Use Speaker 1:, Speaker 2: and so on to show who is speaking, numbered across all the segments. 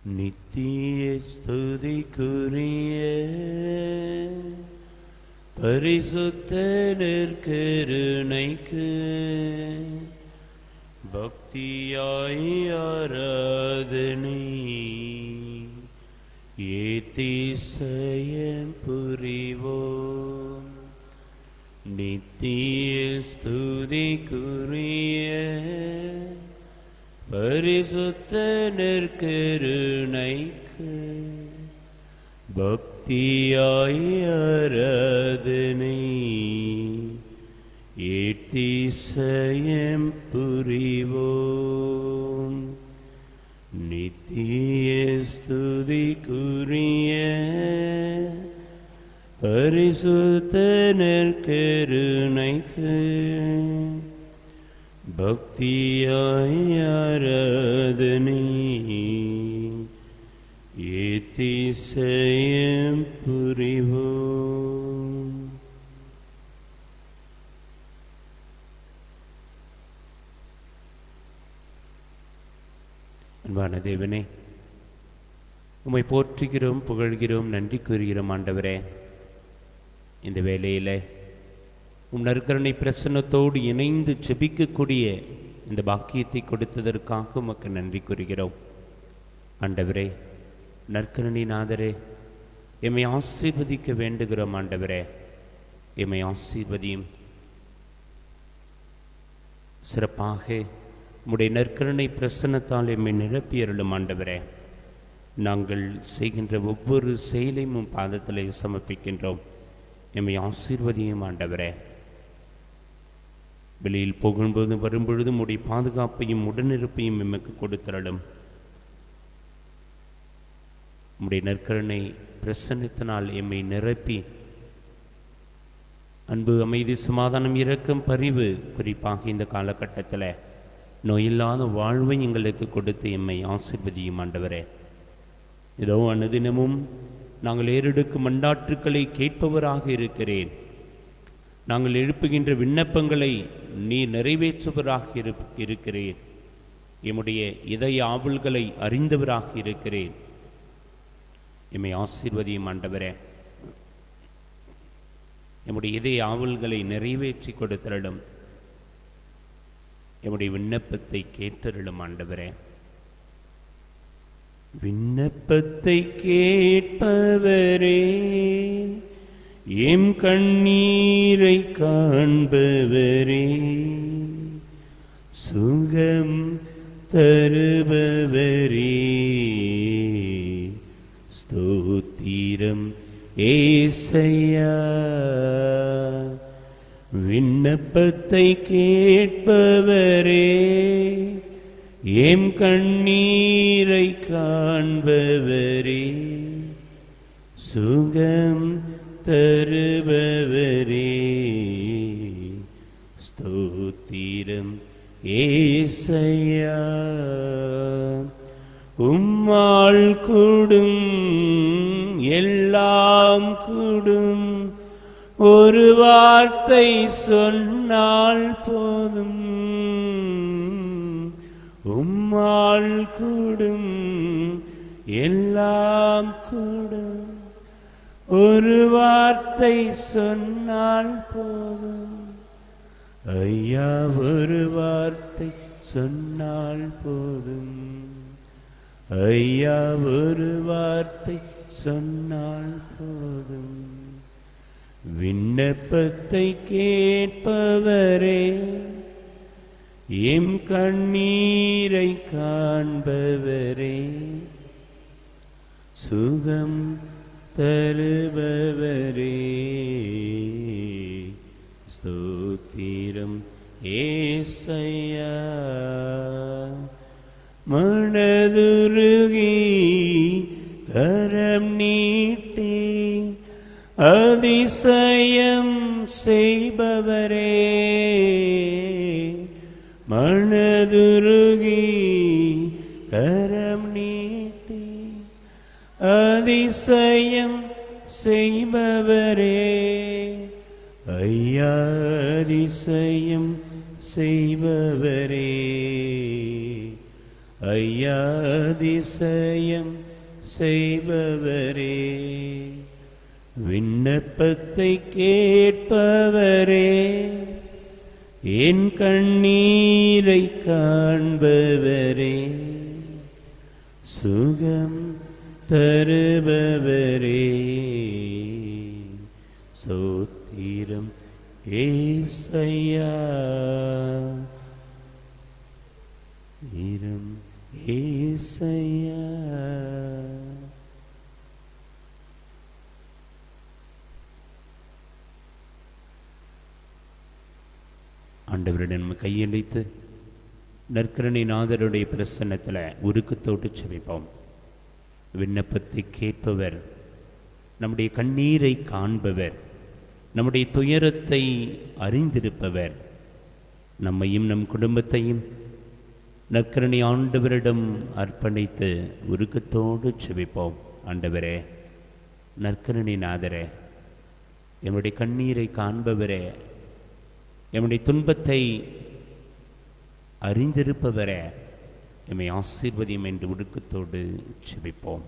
Speaker 1: நித்திய ஸ்துதிக்குரிய பரிசுத்த நெற்கருணைக்கு பக்தியாய் ஆராதனை ஏத்திசயம் புரிவோம் நித்திய ஸ்துதிக்குரிய பரிசுத்த நெற்கருணைக்கு பக்தியாய் ஆராதனை ஏத்திசயம் புரிவோம் நித்திய ஸ்துதிக்குரிய பரிசுத்த நற்கருணைக்கு பக்தியாய் ஆராதனை ஏத்திசயம் புரிவோம் அன்பான தேவனே உம்மை போற்றுகிறோம் புகழ்கிறோம் நன்றி கூறுகிறோம் ஆண்டவரே இந்த வேளையில் உம் நற்கரணை பிரசன்னத்தோடு இணைந்து செபிக்கக்கூடிய இந்த பாக்கியத்தை கொடுத்ததற்காக உமக்கு நன்றி கூறுகிறோம் ஆண்டவரே நற்கரணி நாதரே எம்மை ஆசீர்வதிக்க வேண்டுகிறோம் ஆண்டவரே எம்மை ஆசீர்வதியும் சிறப்பாக உம்முடைய நற்கருணை பிரசன்னத்தால் எம்மை நிரப்பியருளும் ஆண்டவரே நாங்கள் செய்கின்ற ஒவ்வொரு செயலையும் உம் பாதத்தில் சமர்ப்பிக்கின்றோம் எம்மை ஆசீர்வதியும் ஆண்டவரே வெளியில் போகும்போதும் வரும்பொழுதும் உடைய பாதுகாப்பையும் உடனிருப்பையும் எமக்கு கொடுத்தரலும் உம்முடைய நற்கருணை பிரசன்னத்தினால் எம்மை நிரப்பி அன்பு அமைதி சமாதானம் இரக்கம் பரிவு குறிப்பாக இந்த காலகட்டத்தில் நோயில்லாத வாழ்வை எங்களுக்கு கொடுத்து எம்மை ஆசிர்வதியும் ஆண்டவரே இதோ அனுதினமும் நாங்கள் ஏறெடுக்கும் மண்டாற்றுக்களை கேட்பவராக இருக்கிறேன் நாங்கள் எழுப்புகின்ற விண்ணப்பங்களை நீ நிறைவேற்றுவராக இரு இருக்கிறேன் எம்முடைய இதய ஆவல்களை அறிந்தவராக இருக்கிறேன் எம்மை ஆசீர்வதியும் ஆண்டவரே எம்முடைய இதய ஆவல்களை நிறைவேற்றி கொடுத்தருளும் எம்முடைய விண்ணப்பத்தை கேட்டருளும் ஆண்டவரே விண்ணப்பத்தை கேட்பவரே எம் கண்ணீரை காண்பவரே சுகம் தருபவரே ஸ்தோத்திரம் ஏசையா விண்ணப்பத்தை கேட்பவரே எம் கண்ணீரை காண்பவரே சுகம் தருபவரே ஸ்தோத்திரம் ஏசையா உம்மாள் கூடும் எல்லாம் கூடும் ஒரு வார்த்தை சொன்னால் போதும் உம்மாள் கூடும் எல்லாம் கூடும் ஒரு வார்த்தை சொன்னால் போதும் ஐயா ஒரு வார்த்தை சொன்னால் போதும் ஐயா ஒரு வார்த்தை சொன்னால் போதும் விண்ணப்பத்தை கேட்பவரே எம் கண்ணீரை காண்பவரே சுகம் தருபவரே ஸ்தோத்திரம் ஏசையா மனதுருகி கரம் நீட்டி அதிசயம் செய்பவரே மனதுருகி கரம் நீட்டி அதிசயம் செய்பவரே ஐயா அதிசயம் செய்பவரே ஐயாதிசயம் செய்பவரே விண்ணப்பத்தை கேட்பவரே என் கண்ணீரை காண்பவரே சுகம் தருபவரே சோத்திரம் ஏசையா இரம் ஏசையா ஆண்டவரிடம் நம்ம கையளித்து நற்கரணை நாதருடைய பிரசன்னத்தில் உருக்கத்தோட்டு செவிப்போம் விண்ணப்பத்தை கேட்பவர் நம்முடைய கண்ணீரை காண்பவர் நம்முடைய துயரத்தை அறிந்திருப்பவர் நம்மையும் நம் குடும்பத்தையும் நற்கரணை ஆண்டவரிடம் அர்ப்பணித்து உருக்கத்தோடு செவிப்போம் ஆண்டவரே நற்கரணை நாதரே எம்முடைய கண்ணீரை காண்பவரே எம்முடைய துன்பத்தை அறிந்திருப்பவரே எம்மை ஆசீர்வதியும் என்று உடுக்கத்தோடு செபிப்போம்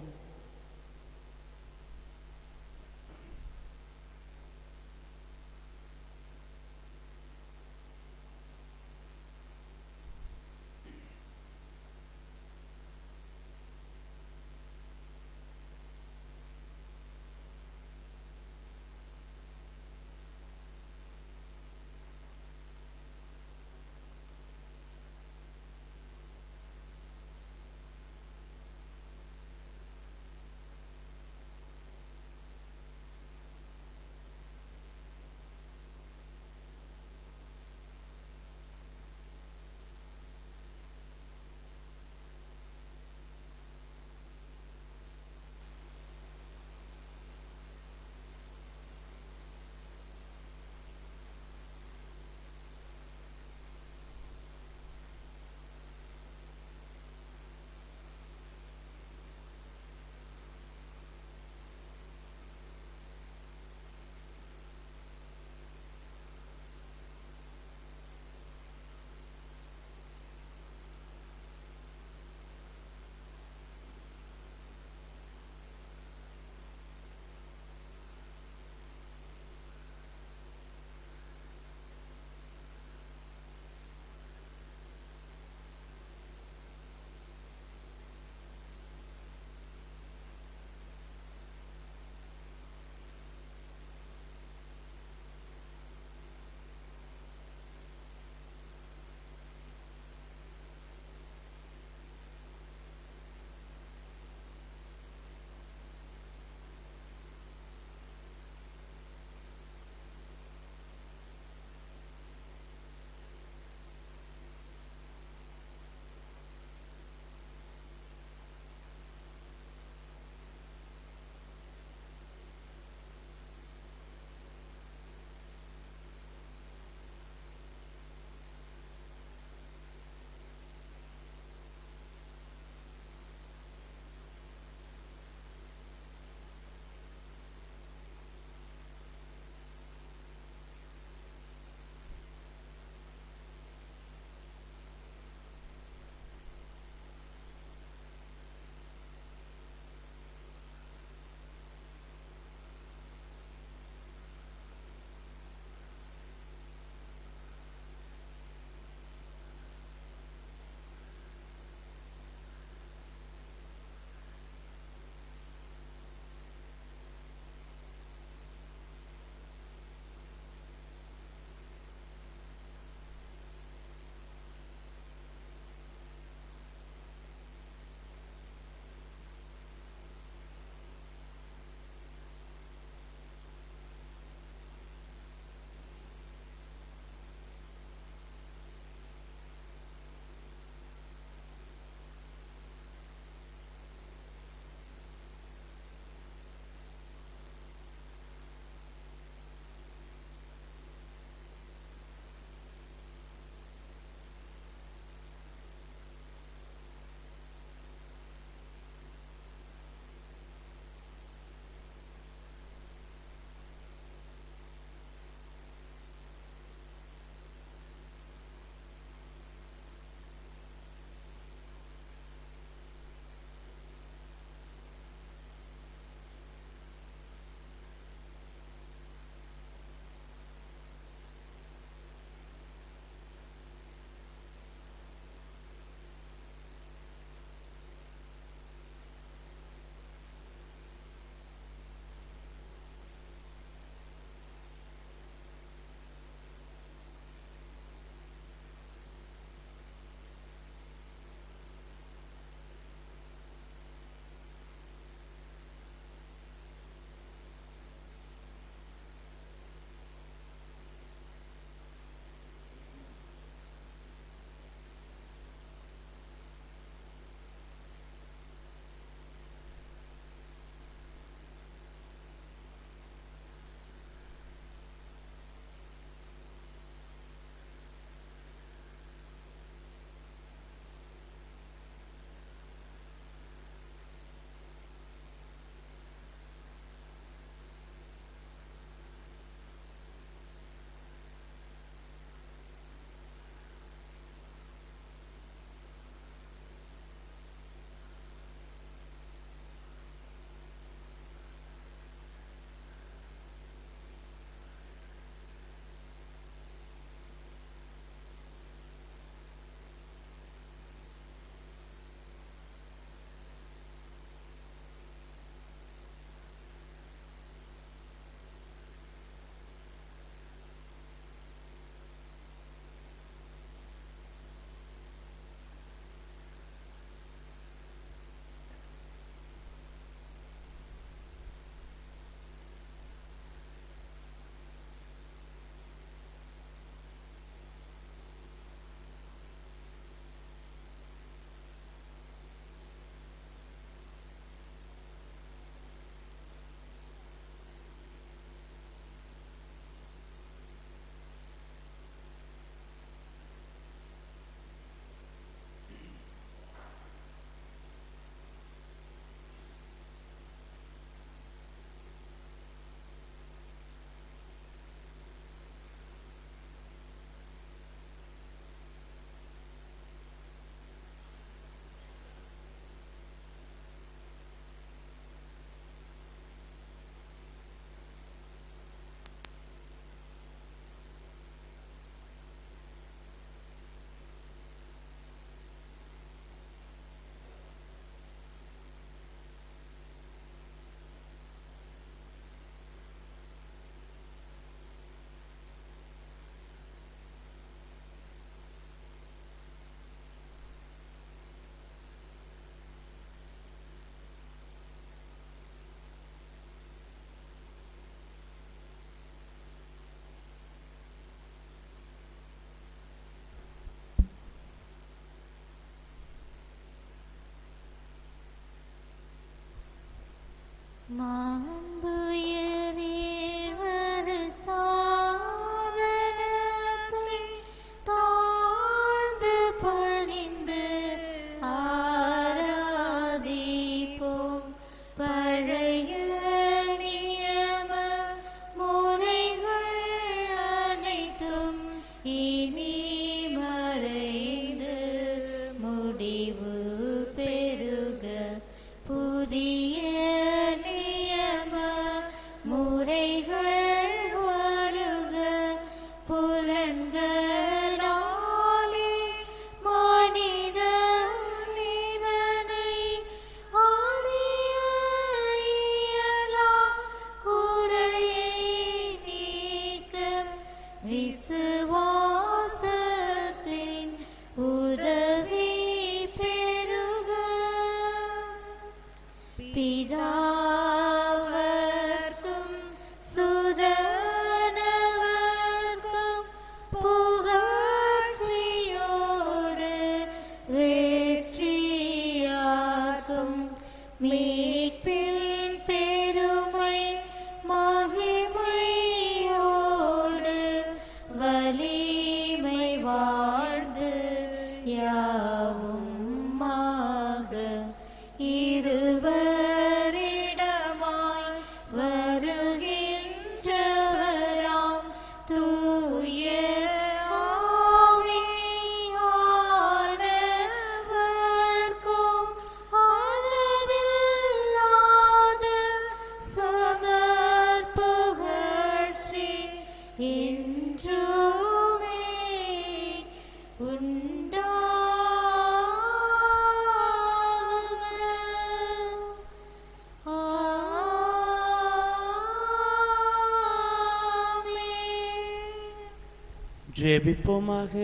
Speaker 1: ஜெபிப்போமாக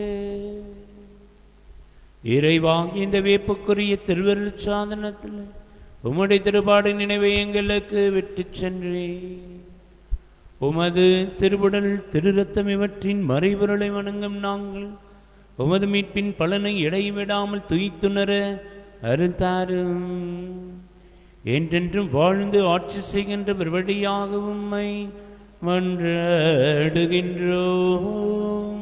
Speaker 1: இறைவாகி இந்த வேப்புக்குரிய திருவருள் சாதனத்தில் உம்முடைய திருப்பாடு நினைவை எங்களுக்கு விட்டுச் சென்றே உமது திருவுடல் திருரத்தம் இவற்றின் மறைபொருளை வணங்கும் நாங்கள் உமது மீட்பின் பலனை இடைவிடாமல் துய்த்துணர அருள் தாரும் என்றென்றும் வாழ்ந்து ஆட்சி செய்கின்ற வழியாக உம்மை மன்றாடுகின்றோம்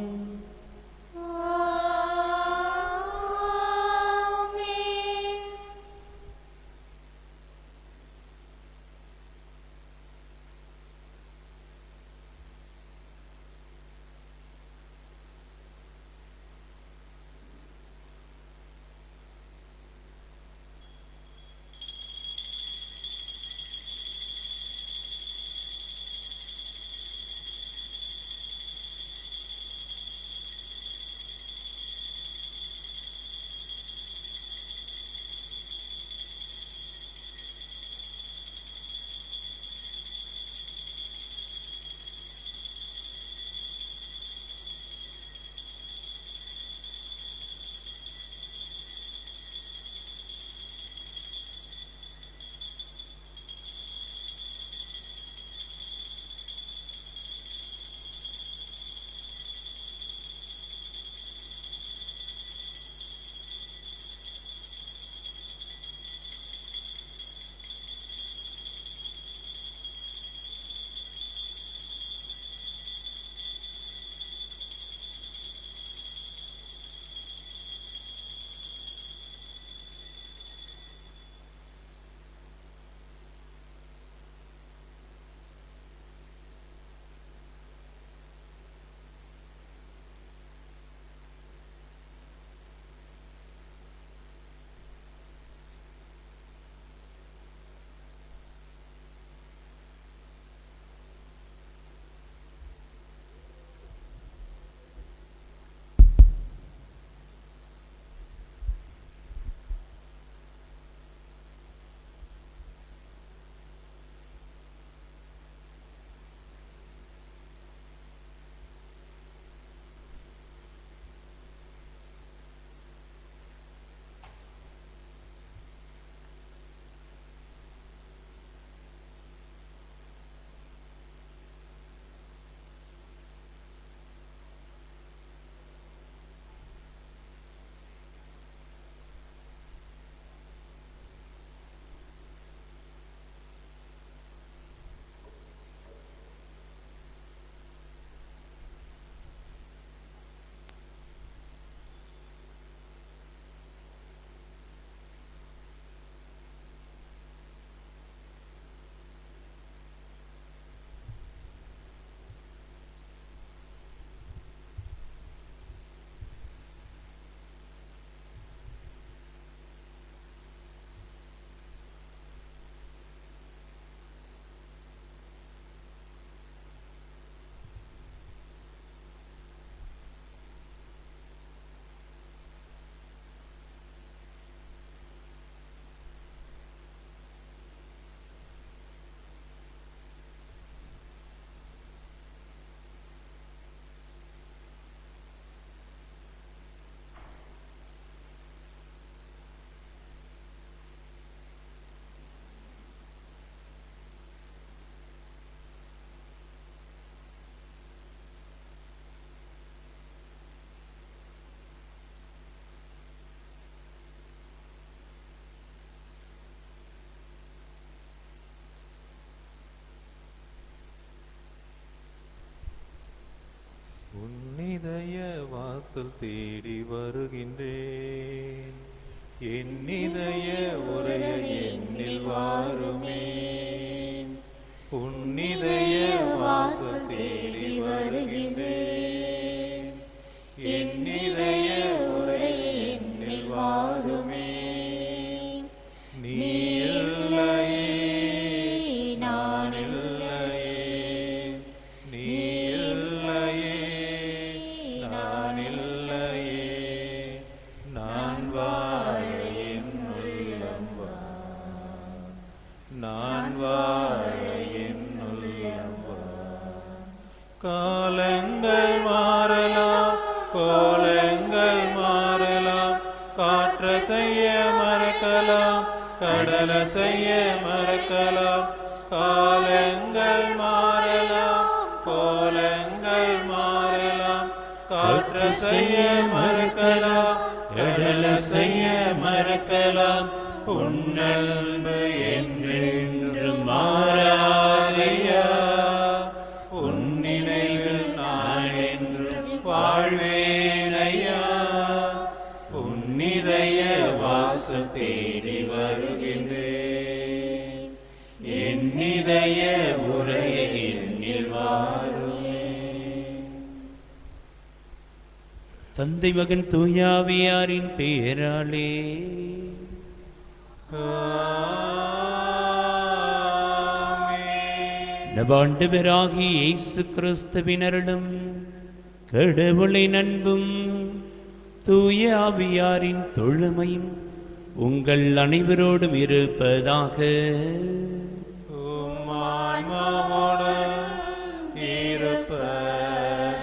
Speaker 2: உன்னிதய வாசல் தேடி வருகின்றேன் என்னிதய உரைய என்னில் வாருமே உன்னிதய வாசல் தேடி வருகின்றேன் என்னிதய உரைய என்னில் வாருமே நீ இல்லையே நான் இல்லையே நீ இல்லையே நான் இல்லையே நான் வாழ என் உள்ளம் வா நான் வாழ என் உள்ளம் வா
Speaker 3: காலங்கள் மாறலாம் காற்ற செய்ய மறக்கலாம் கடல செய்ய மறக்கலாம் காலங்கள் மாறலாம் கோலங்கள் மாறலாம் காற்ற செய்ய மறக்கலாம் கடல செய்ய மறக்கலாம் உன்னல்பு என்றென்றும் மாறாதையா உன் நினைவில் நான் என்றும் வாழ்வேன் ஐயா உன்னிதய வாசம் தேடி வருகின்றேன் என் இதய உரைய என்னில் வாருமே
Speaker 1: தந்தை மகன் தூயாவியாரின் பெயராலே
Speaker 3: ஆமென்.
Speaker 1: நபாண்டவராகி இயேசு கிறிஸ்துவினரிடம் கடவுளின் அன்பும் தூய ஆவியாரின் தொழுமையும் உங்கள் அனைவரோடும் இருப்பதாக
Speaker 3: உம் ஆன்மாவோடும் இருப்பதாக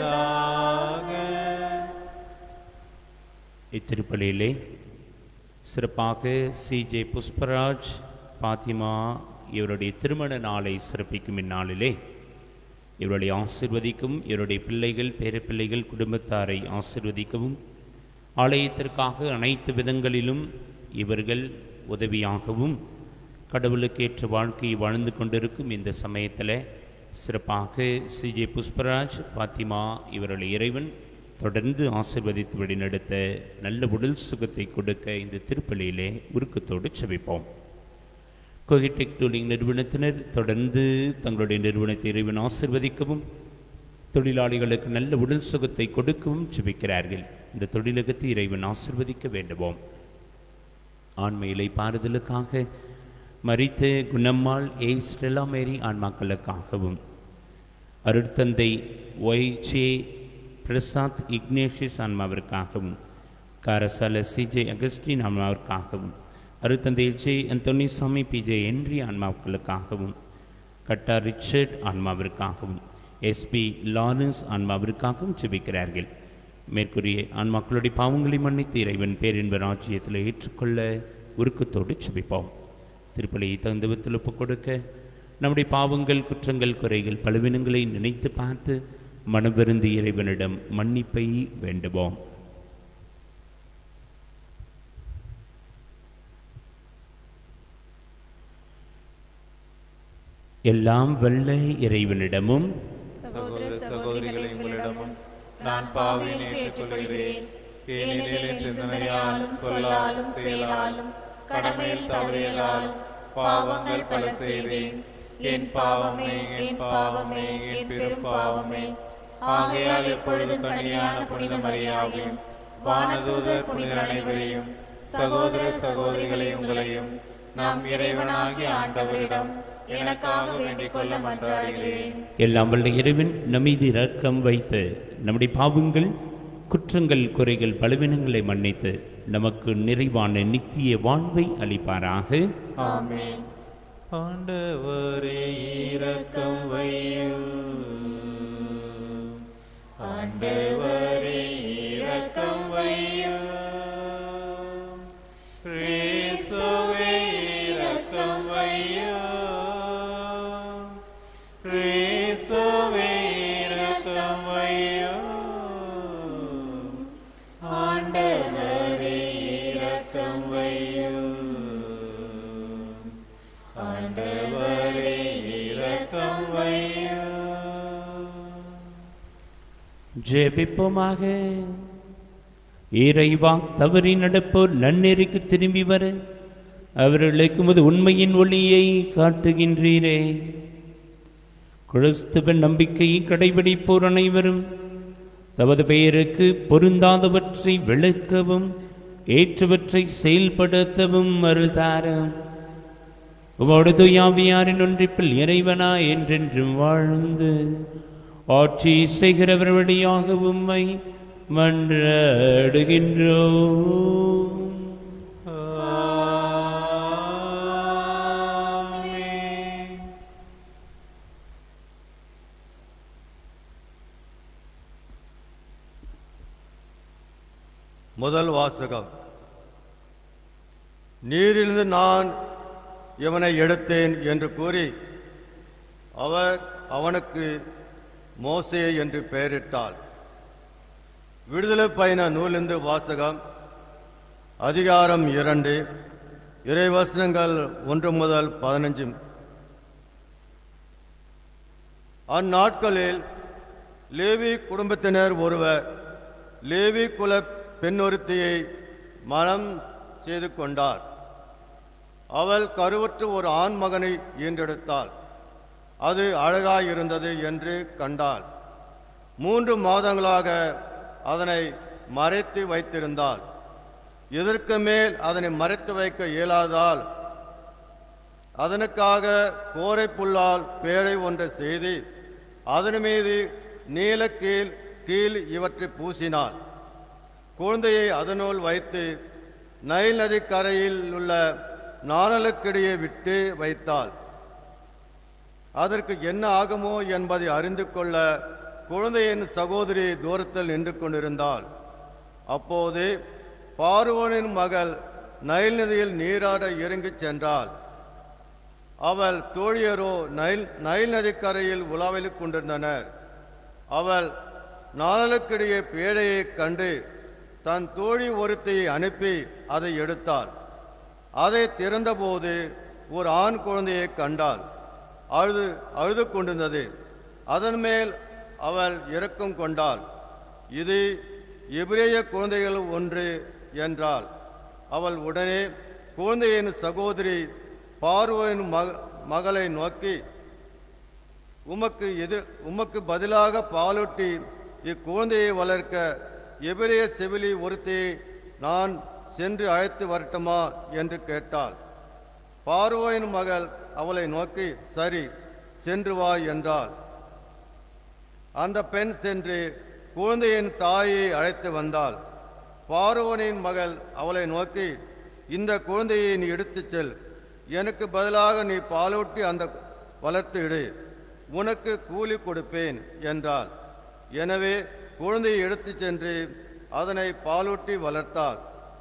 Speaker 1: இத்திருப்பலியிலே சிறப்பாக சிஜே புஷ்பராஜ் பாத்திமா இவருடைய திருமண நாளை சிறப்பிக்கும் இந்நாளிலே இவருடைய ஆசிர்வதிக்கும் இவருடைய பிள்ளைகள் பேரப்பிள்ளைகள் குடும்பத்தாரை ஆசிர்வதிக்கவும் ஆலயத்திற்காக அனைத்து விதங்களிலும் இவர்கள் உதவியாகவும் கடவுளுக்கேற்ற வாழ்க்கையை வாழ்ந்து கொண்டிருக்கும் இந்த சமயத்தில் சிறப்பாக சிஜே புஷ்பராஜ் பாத்திமா இவருடைய இறைவன் தொடர்ந்து ஆசிர்வதித்து வழிநடத்த நல்ல உடல் சுகத்தை கொடுக்க இந்த திருப்பலியிலே உருக்கத்தோடு செபிப்போம் கோகிடெக் டூலிங் நிறுவனத்தினர் தொடர்ந்து தங்களுடைய நிறுவனத்தை இறைவன் ஆசிர்வதிக்கவும் தொழிலாளிகளுக்கு நல்ல உடல் சுகத்தை கொடுக்கவும் செபிக்கிறார்கள் இந்த தொழிலகத்தை இறைவன் ஆசிர்வதிக்க வேண்டுவோம் ஆண்மையிலை பாறுதலுக்காக மரித்த குணம்மாள் ஏ ஸ்டெல்லா மேரி ஆன்மாக்களுக்காகவும் அருட்தந்தை ஒய் ஜே பிரசாத் இக்னேஷியஸ் ஆன்மாவிற்காகவும் காரசால சிஜே அகஸ்டின் ஆன்மாவிற்காகவும் அருட்தந்தை ஜே அந்தோனிசாமி பிஜே என்றி ஆன்மாக்களுக்காகவும் கட்டா ரிச்சர்ட் ஆன்மாவிற்காகவும் எஸ்பி லாரன்ஸ் ஆன்மாவிற்காகவும் ஜெபிக்கிறார்கள் மேற்கூறிய ஆன்மாக்களுடைய பாவங்களை மன்னித்து இறைவன் பேரின்ப ராஜ்யத்தில் ஏற்றுக்கொள்ள உருக்கத்தோடு ஜெபிப்போம் திருப்பலியை தகுந்த விதத்தில் ஒப்புக் கொடுக்க நம்முடைய பாவங்கள் குற்றங்கள் குறைகள் பலவீனங்களை நினைத்து பார்த்து மனவிருந்து இறைவனிடம் மன்னிப்பை வேண்டுவோம் எல்லாம் வல்ல இறைவனிடமும்
Speaker 2: சகோதர சகோதரிகளை உங்களிடமும் நான் பாவியை ஏற்றுக்கொள்கிறேன் ஏனெனில் என் சிந்தனையாலும் சொல்லாலும் செயலாலும் கடமையில் தவறியலாலும் பாவங்கள் பல செய்தேன் என் பாவமே என் பாவமே என் பெரும் பாவமே ஆகையால் எப்பொழுதும் கனியான புனித மரியாதையும் வானதூதர் புனிதர் அனைவரையும் சகோதர சகோதரிகளை உங்களையும் நாம் இறைவனாகிய ஆண்டவரிடம் எனக்காக வேண்டிக் கொள்ள மன்றாடுகிறேன்
Speaker 1: எல்லாம் வல்ல இறைவன் நம்மீது இரக்கம் வைத்து நம்முடைய பாவங்கள் குற்றங்கள் குறைகள் பலவீனங்களை மன்னித்து நமக்கு நிறைவான நித்திய வாழ்வை அளிப்பாராக
Speaker 2: ஆமென்
Speaker 3: ஆண்டவரே இரக்கம் வையும் ஆண்டவரே இரக்கம் வையும் கிறிஸ்துவே இரக்கம் வையும் கிறிஸ்துவே இரக்கம் வையும் ஆண்டவரே இரக்கம் வையும் ஆண்டவரே இரக்கம் வையும்
Speaker 1: ஜெபிப்போமாக இறைவா தவறி நடப்போர் நன்னெறிக்கு திரும்பி வர அவர்களுக்கு உமது உண்மையின் ஒளியை காட்டுகின்றீரே கிறிஸ்துவ நம்பிக்கையை கடைபிடிப்போர் அனைவரும் தமது பெயருக்கு பொருந்தாதவற்றை விளக்கவும் ஏற்றவற்றை செயல்படுத்தவும் அருள் தாரும் உமோடு துயாவியாரின் ஒன்றிப்பில் இறைவனா என்றென்றும் வாழ்ந்து ஆட்சி செய்கிறவர் வழியாக உம்மை மன்றாடுகின்றோம்
Speaker 3: ஆமென்
Speaker 4: முதல் வாசகம் நீரிலிருந்து நான் இவனை எடுத்தேன் என்று கூறி அவர் அவனுக்கு மோசே என்று பெயரிட்டாள் விடுதலை பயண நூலிருந்து வாசகம் அதிகாரம் இரண்டு இறைவசனங்கள் ஒன்று முதல் பதினஞ்சு அந்நாட்களில் லேவி குடும்பத்தினர் ஒருவர் லேவி குல பெண்ணொருத்தியை மனம் செய்து கொண்டார் அவள் கருவுற்று ஒரு ஆண் மகனை ஈன்றெடுத்தாள் அது அழகாயிருந்தது என்று கண்டாள் மூன்று மாதங்களாக அதனை மறைத்து வைத்திருந்தாள் இதற்கு மேல் அதனை மறைத்து வைக்க இயலாதால் அதனுக்காக கோரை புல்லால் பேழை ஒன்றை செய்து அதன் மீது நீலக்கீழ் கீழ் இவற்றை பூசினாள் குழந்தையை அதனுள் வைத்து நைல் நதி கரையில் உள்ள நாணலுக்கிடையே விட்டு வைத்தாள் அதற்கு என்ன ஆகுமோ என்பதை அறிந்து கொள்ள குழந்தையின் சகோதரி தூரத்தில் நின்று கொண்டிருந்தாள் அப்போது பார்வோனின் மகள் நைல் நதியில் நீராட இறங்கிச் சென்றாள் அவள் தோழியரோ நைல் நைல் நதிக்கரையில் உலாவிக் கொண்டிருந்தனர் அவள் நாளலுக்கிடையே பேழையைக் கண்டு தன் தோழி ஒருத்தியை அனுப்பி அதை எடுத்தாள் அதை திறந்தபோது ஒரு ஆண் குழந்தையை கண்டாள் அழுது அழுது கொண்டிருந்தது அதன் மேல் அவள் இரக்கம் கொண்டாள் இது எபிரேய குழந்தைகள் ஒன்று என்றாள் அவள் உடனே குழந்தையின் சகோதரி பார்வோயின் மக மகளை நோக்கி உமக்கு எதிர் உமக்கு பதிலாக பாலூட்டி இக்குழந்தையை வளர்க்க எபிரேய செவிலி ஒருத்தியை நான் சென்று அழைத்து வரட்டுமா என்று கேட்டாள் பார்வோயின் மகள் அவளை நோக்கி சரி சென்று வா என்றாள் அந்த பெண் சென்று குழந்தையின் தாயை அழைத்து வந்தாள் பார்வோனின் மகள் அவளை நோக்கி இந்த குழந்தையை நீ எடுத்துச் செல் எனக்கு பதிலாக நீ பாலூட்டி அந்த வளர்த்து இடு உனக்கு கூலி கொடுப்பேன் என்றாள் எனவே குழந்தையை எடுத்துச் சென்று அதனை பாலூட்டி வளர்த்தாள்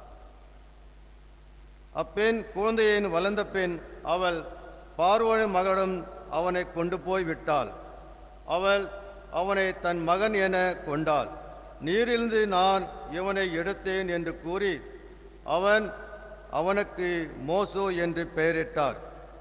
Speaker 4: அப்பெண் குழந்தையின் வளர்ந்த பெண் அவள் பார்வோனின் மகளிடம் அவனை கொண்டு போய் விட்டாள் அவள் அவனை தன் மகன் என கொண்டாள் நீரிலிருந்து நான் இவனை எடுத்தேன் என்று கூறி அவன் அவனுக்கு மோசோ என்று பெயரிட்டார்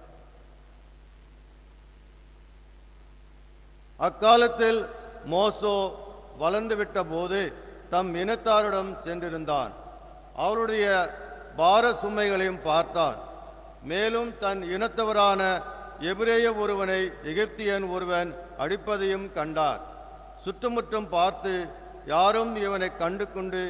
Speaker 4: அக்காலத்தில் மோசோ வளர்ந்துவிட்ட போது தம் இனத்தாரிடம் சென்றிருந்தான் அவருடைய பார சுமைகளையும் பார்த்தான் மேலும் தன் இனத்தவரான எபிரேய ஒருவனை எகிப்தியன் ஒருவன் அடிப்பதையும் கண்டார் சுற்றுமுற்றும் பார்த்து யாரும் இவனை கண்டு கொண்டு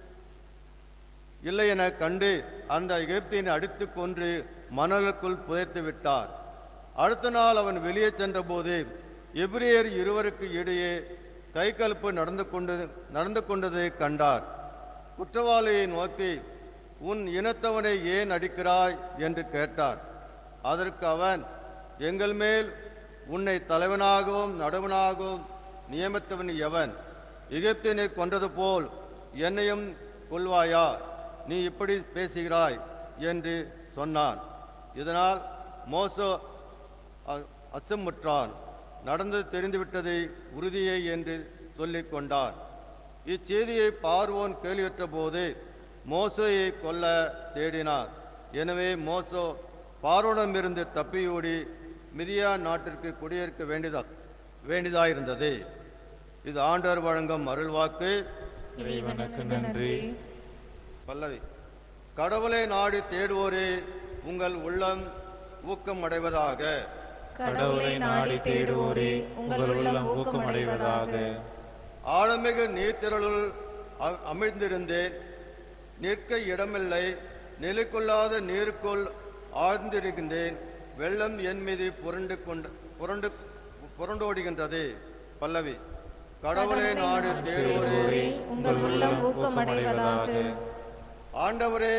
Speaker 4: இல்லை என கண்டு அந்த எகிப்தியனை அடித்து கொன்று மணலுக்குள் புதைத்து விட்டார் அடுத்த நாள் அவன் வெளியே சென்றபோது எபிரேயர் இருவருக்கு இடையே கை கலப்பு நடந்து கொண்டு நடந்து கொண்டதை கண்டார் குற்றவாளியை நோக்கி உன் இனத்தவனை ஏன் அடிக்கிறாய் என்று கேட்டார் அதற்கு அவன் எங்கள் மேல் உன்னை தலைவனாகவும் நடுவனாகவும் நியமித்தவன் எவன் எகிப்தினை கொன்றது போல் என்னையும் கொள்வாயா நீ இப்படி பேசுகிறாய் என்று சொன்னான் இதனால் மோசோ அ- அச்சமுற்றான் நடந்தது தெரிந்துவிட்டதை உறுதியே என்று சொல்லிக் கொண்டார் இச்செய்தியை பார்வோன் கேள்வியுற்ற போது மோசோயை கொல்ல தேடினார் எனவே மோசோ பார்வோனிடமிருந்து தப்பியோடி மிதியா நாட்டிற்கு குடியிருக்க வேண்டியதா வேண்டியதாயிருந்தது இது ஆண்டவர் வழங்கும் அருள்வாக்கு
Speaker 2: இறைவனுக்கு நன்றி
Speaker 4: பல்லவி கடவுளை நாடி தேடுவோரே உங்கள் உள்ளம் ஊக்கம் அடைவதாக
Speaker 2: கடவுளை நாடி தேடுவோரே உங்கள் உள்ளம் ஊக்கமடைவதாக
Speaker 4: ஆழமிகு நீர்த்திரளுள் அ- அமிழ்ந்திருந்தேன் நிற்க இடமில்லை நிலைக்கொள்ளாத நீருக்குள் ஆழ்ந்திருக்கின்றேன் வெள்ளம் என் மீது புரண்டு கொண்டு புரண்டு புரண்டோடுகின்றது பல்லவி கடவுளை நாடு தேடுவோரே
Speaker 2: தேடுவோரே உங்கள் உள்ளம் ஊக்கமடைவதாக
Speaker 4: ஆண்டவரே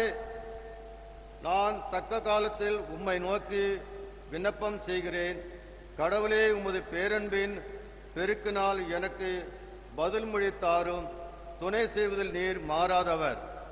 Speaker 4: நான் தக்க காலத்தில் உம்மை நோக்கி விண்ணப்பம் செய்கிறேன் கடவுளே உமது பேரன்பின் பெருக்கினால் எனக்கு பதில் மொழி தாரும் துணை செய்வதில் நீர் மாறாதவர்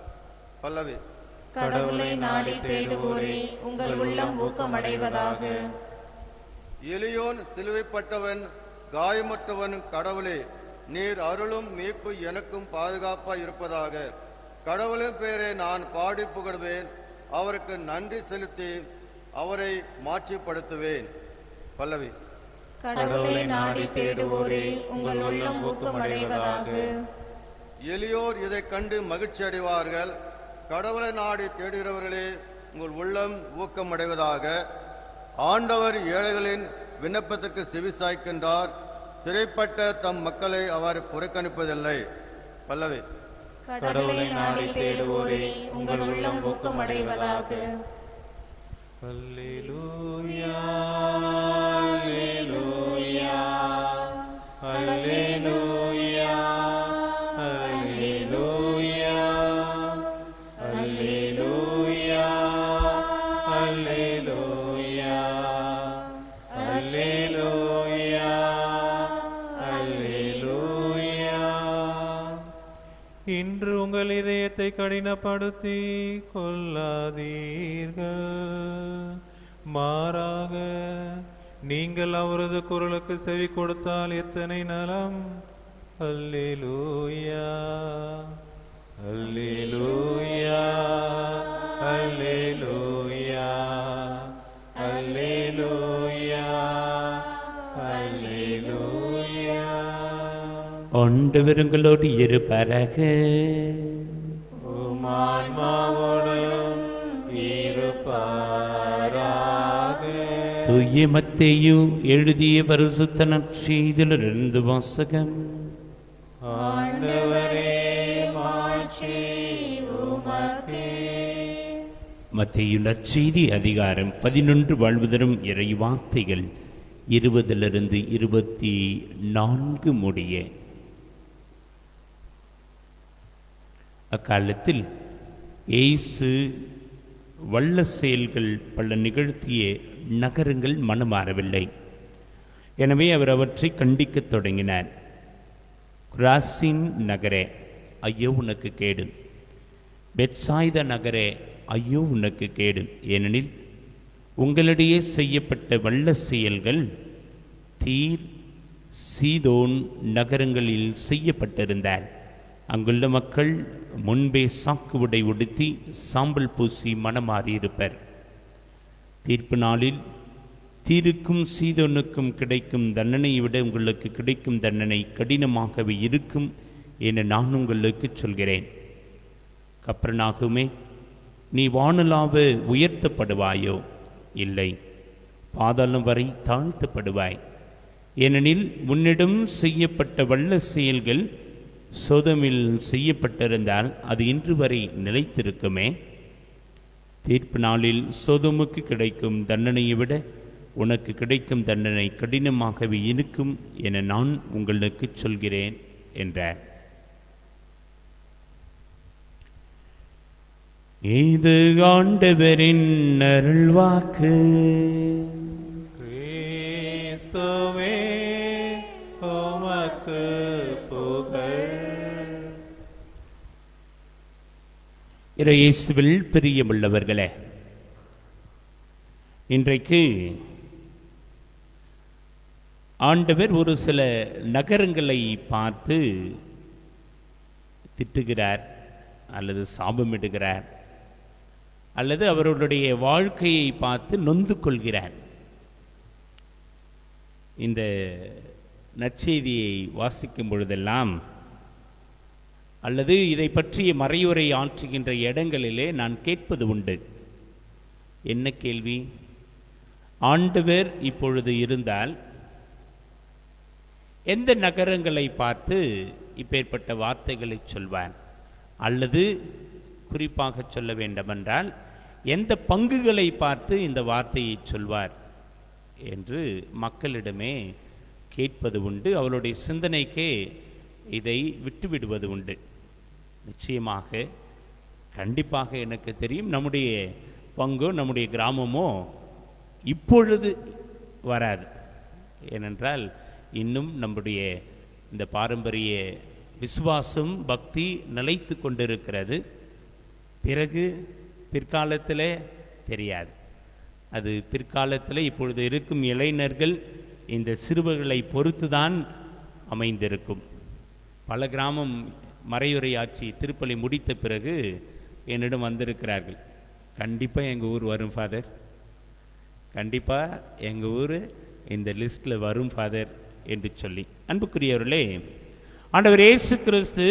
Speaker 4: பல்லவி
Speaker 2: கடவுளை நாடி தேடுவோரே உங்கள் உள்ளம் ஊக்கமடைவதாக
Speaker 4: எளியோன் சிலுவைப்பட்டவன் காயமற்றவன் கடவுளே நீர் அருளும் மீட்பு எனக்கும் பாதுகாப்பாய் இருப்பதாக கடவுளின் பெயரை நான் பாடி புகழ்வேன் அவருக்கு நன்றி செலுத்தி அவரை மாட்சிப்படுத்துவேன் பல்லவி
Speaker 2: கடவுளை நாடி தேடுவோரே உங்கள் உள்ளம் ஊக்கமடைவதாக
Speaker 4: எளியோர் இதைக் கண்டு மகிழ்ச்சி அடைவார்கள் கடவுளை நாடி தேடுகிறவர்களே உங்கள் உள்ளம் ஊக்கமடைவதாக ஆண்டவர் ஏழைகளின் விண்ணப்பத்திற்கு செவிசாய்க்கின்றார் சிறைப்பட்ட தம் மக்களை அவர் புறக்கணிப்பதில்லை பல்லவி
Speaker 2: கடவுளை நாடி தேடுவோரே உங்கள் உள்ளம் ஊக்கமடைவதாக
Speaker 3: அல்லேலூயா அல்லேலூயா அல்லேலூயா அல்லேலூயா அல்லேலூயா அல்லேலூயா அல்லேலூயா அல்லேலூயா இன்று உங்கள் இதயத்தை கடினப்படுத்தி கொள்ளாதீர்கள் மாறாக நீங்கள் அவரது குரலுக்கு செவி கொடுத்தால் எத்தனை நலம் அல்லேலூயா அல்லேலூயா அல்லேலூயா அல்லேலூயா அல்லேலூயா
Speaker 1: ஆண்டவருங்களோடு இருப்பரக
Speaker 3: உமான்மாவோடும் இருப்பாராக
Speaker 1: தூய மத்தேயு எழுதிய பரிசுத்த நற்செய்திலிருந்து வாசகம்
Speaker 3: ஆண்டவரே
Speaker 2: மாட்சி உமக்கே
Speaker 1: மத்தேயு நற்செய்தி அதிகாரம் பதினொன்று வாழ்வுதரும் இறை வார்த்தைகள் இருபதிலிருந்து இருபத்தி நான்கு முடிய அக்காலத்தில் இயேசு வல்ல செயல்கள் பல நிகழ்த்திய நகரங்கள் மனமாறவில்லை எனவே அவர் அவற்றை கண்டிக்கத் தொடங்கினார் குராசின் நகரே ஐயோ உனக்கு கேடு பெட்சாய்த நகரே ஐயோ உனக்கு கேடு ஏனெனில் உங்களிடையே செய்யப்பட்ட வல்ல செயல்கள் தீர் சீதோன் நகரங்களில் செய்யப்பட்டிருந்தார் அங்குள்ள மக்கள் முன்பே சாக்கு உடை உடுத்தி சாம்பல் பூசி மனமாறியிருப்பர் தீர்ப்பு நாளில் தீருக்கும் சீதோனுக்கும் கிடைக்கும் தண்டனையை விட உங்களுக்கு கிடைக்கும் தண்டனை கடினமாகவே இருக்கும் என நான் உங்களுக்கு சொல்கிறேன் கப்ரனாகுமே நீ வானலாவ உயர்த்தப்படுவாயோ இல்லை பாதாளம் வரை தாழ்த்தப்படுவாய் ஏனெனில் உன்னிடம் செய்யப்பட்ட வல்ல செயல்கள் சோதமில் செய்யப்பட்டிருந்தால் அது இன்று வரை நிலைத்திருக்குமே தீர்ப்பு நாளில் சோதமுக்கு கிடைக்கும் தண்டனையை விட உனக்கு கிடைக்கும் தண்டனை கடினமாகவே இருக்கும் என நான் உங்களுக்கு சொல்கிறேன் என்றார் இது ஆண்டவரின் அருள்வாக்கு
Speaker 3: கிறிஸ்துவே உமக்கு புகழ்
Speaker 1: இயேசுவில் பிரியமுள்ளவர்களே இன்றைக்கு ஆண்டவர் ஒரு சில நகரங்களை பார்த்து திட்டுகிறார் அல்லது சாபமிடுகிறார் அல்லது அவர்களுடைய வாழ்க்கையை பார்த்து நொந்து கொள்கிறார் இந்த நற்செய்தியை வாசிக்கும் பொழுதெல்லாம் அல்லது இதை பற்றிய மறையுரை ஆற்றுகின்ற இடங்களிலே நான் கேட்பது உண்டு என்ன கேள்வி ஆண்டவர் இப்பொழுது இருந்தால் எந்த நகரங்களை பார்த்து இப்பேற்பட்ட வார்த்தைகளை சொல்வார் அல்லது குறிப்பாக சொல்ல வேண்டுமென்றால் எந்த பங்குகளை பார்த்து இந்த வார்த்தையை சொல்வார் என்று மக்களிடமே கேட்பது உண்டு அவருடைய சிந்தனைக்கே இதை விட்டுவிடுவது உண்டு நிச்சயமாக கண்டிப்பாக எனக்கு தெரியும் நம்முடைய பங்கோ நம்முடைய கிராமமோ இப்பொழுது வராது ஏனென்றால் இன்னும் நம்முடைய இந்த பாரம்பரிய விசுவாசம் பக்தி நிலைத்து கொண்டிருக்கிறது பிறகு பிற்காலத்தில் தெரியாது அது பிற்காலத்தில் இப்பொழுது இருக்கும் இளைஞர்கள் இந்த சிறுவர்களை பொறுத்து தான் அமைந்திருக்கும் பல கிராமம் மறையுரையாட்சி திருப்பலி முடித்த பிறகு என்னிடம் வந்திருக்கிறார்கள் கண்டிப்பாக எங்கள் ஊர் வரும் ஃபாதர் கண்டிப்பாக எங்கள் ஊர் இந்த லிஸ்ட்டில் வரும் ஃபாதர் என்று சொல்லி அன்புக்குரியவர்களே ஆண்டவர் இயேசு கிறிஸ்து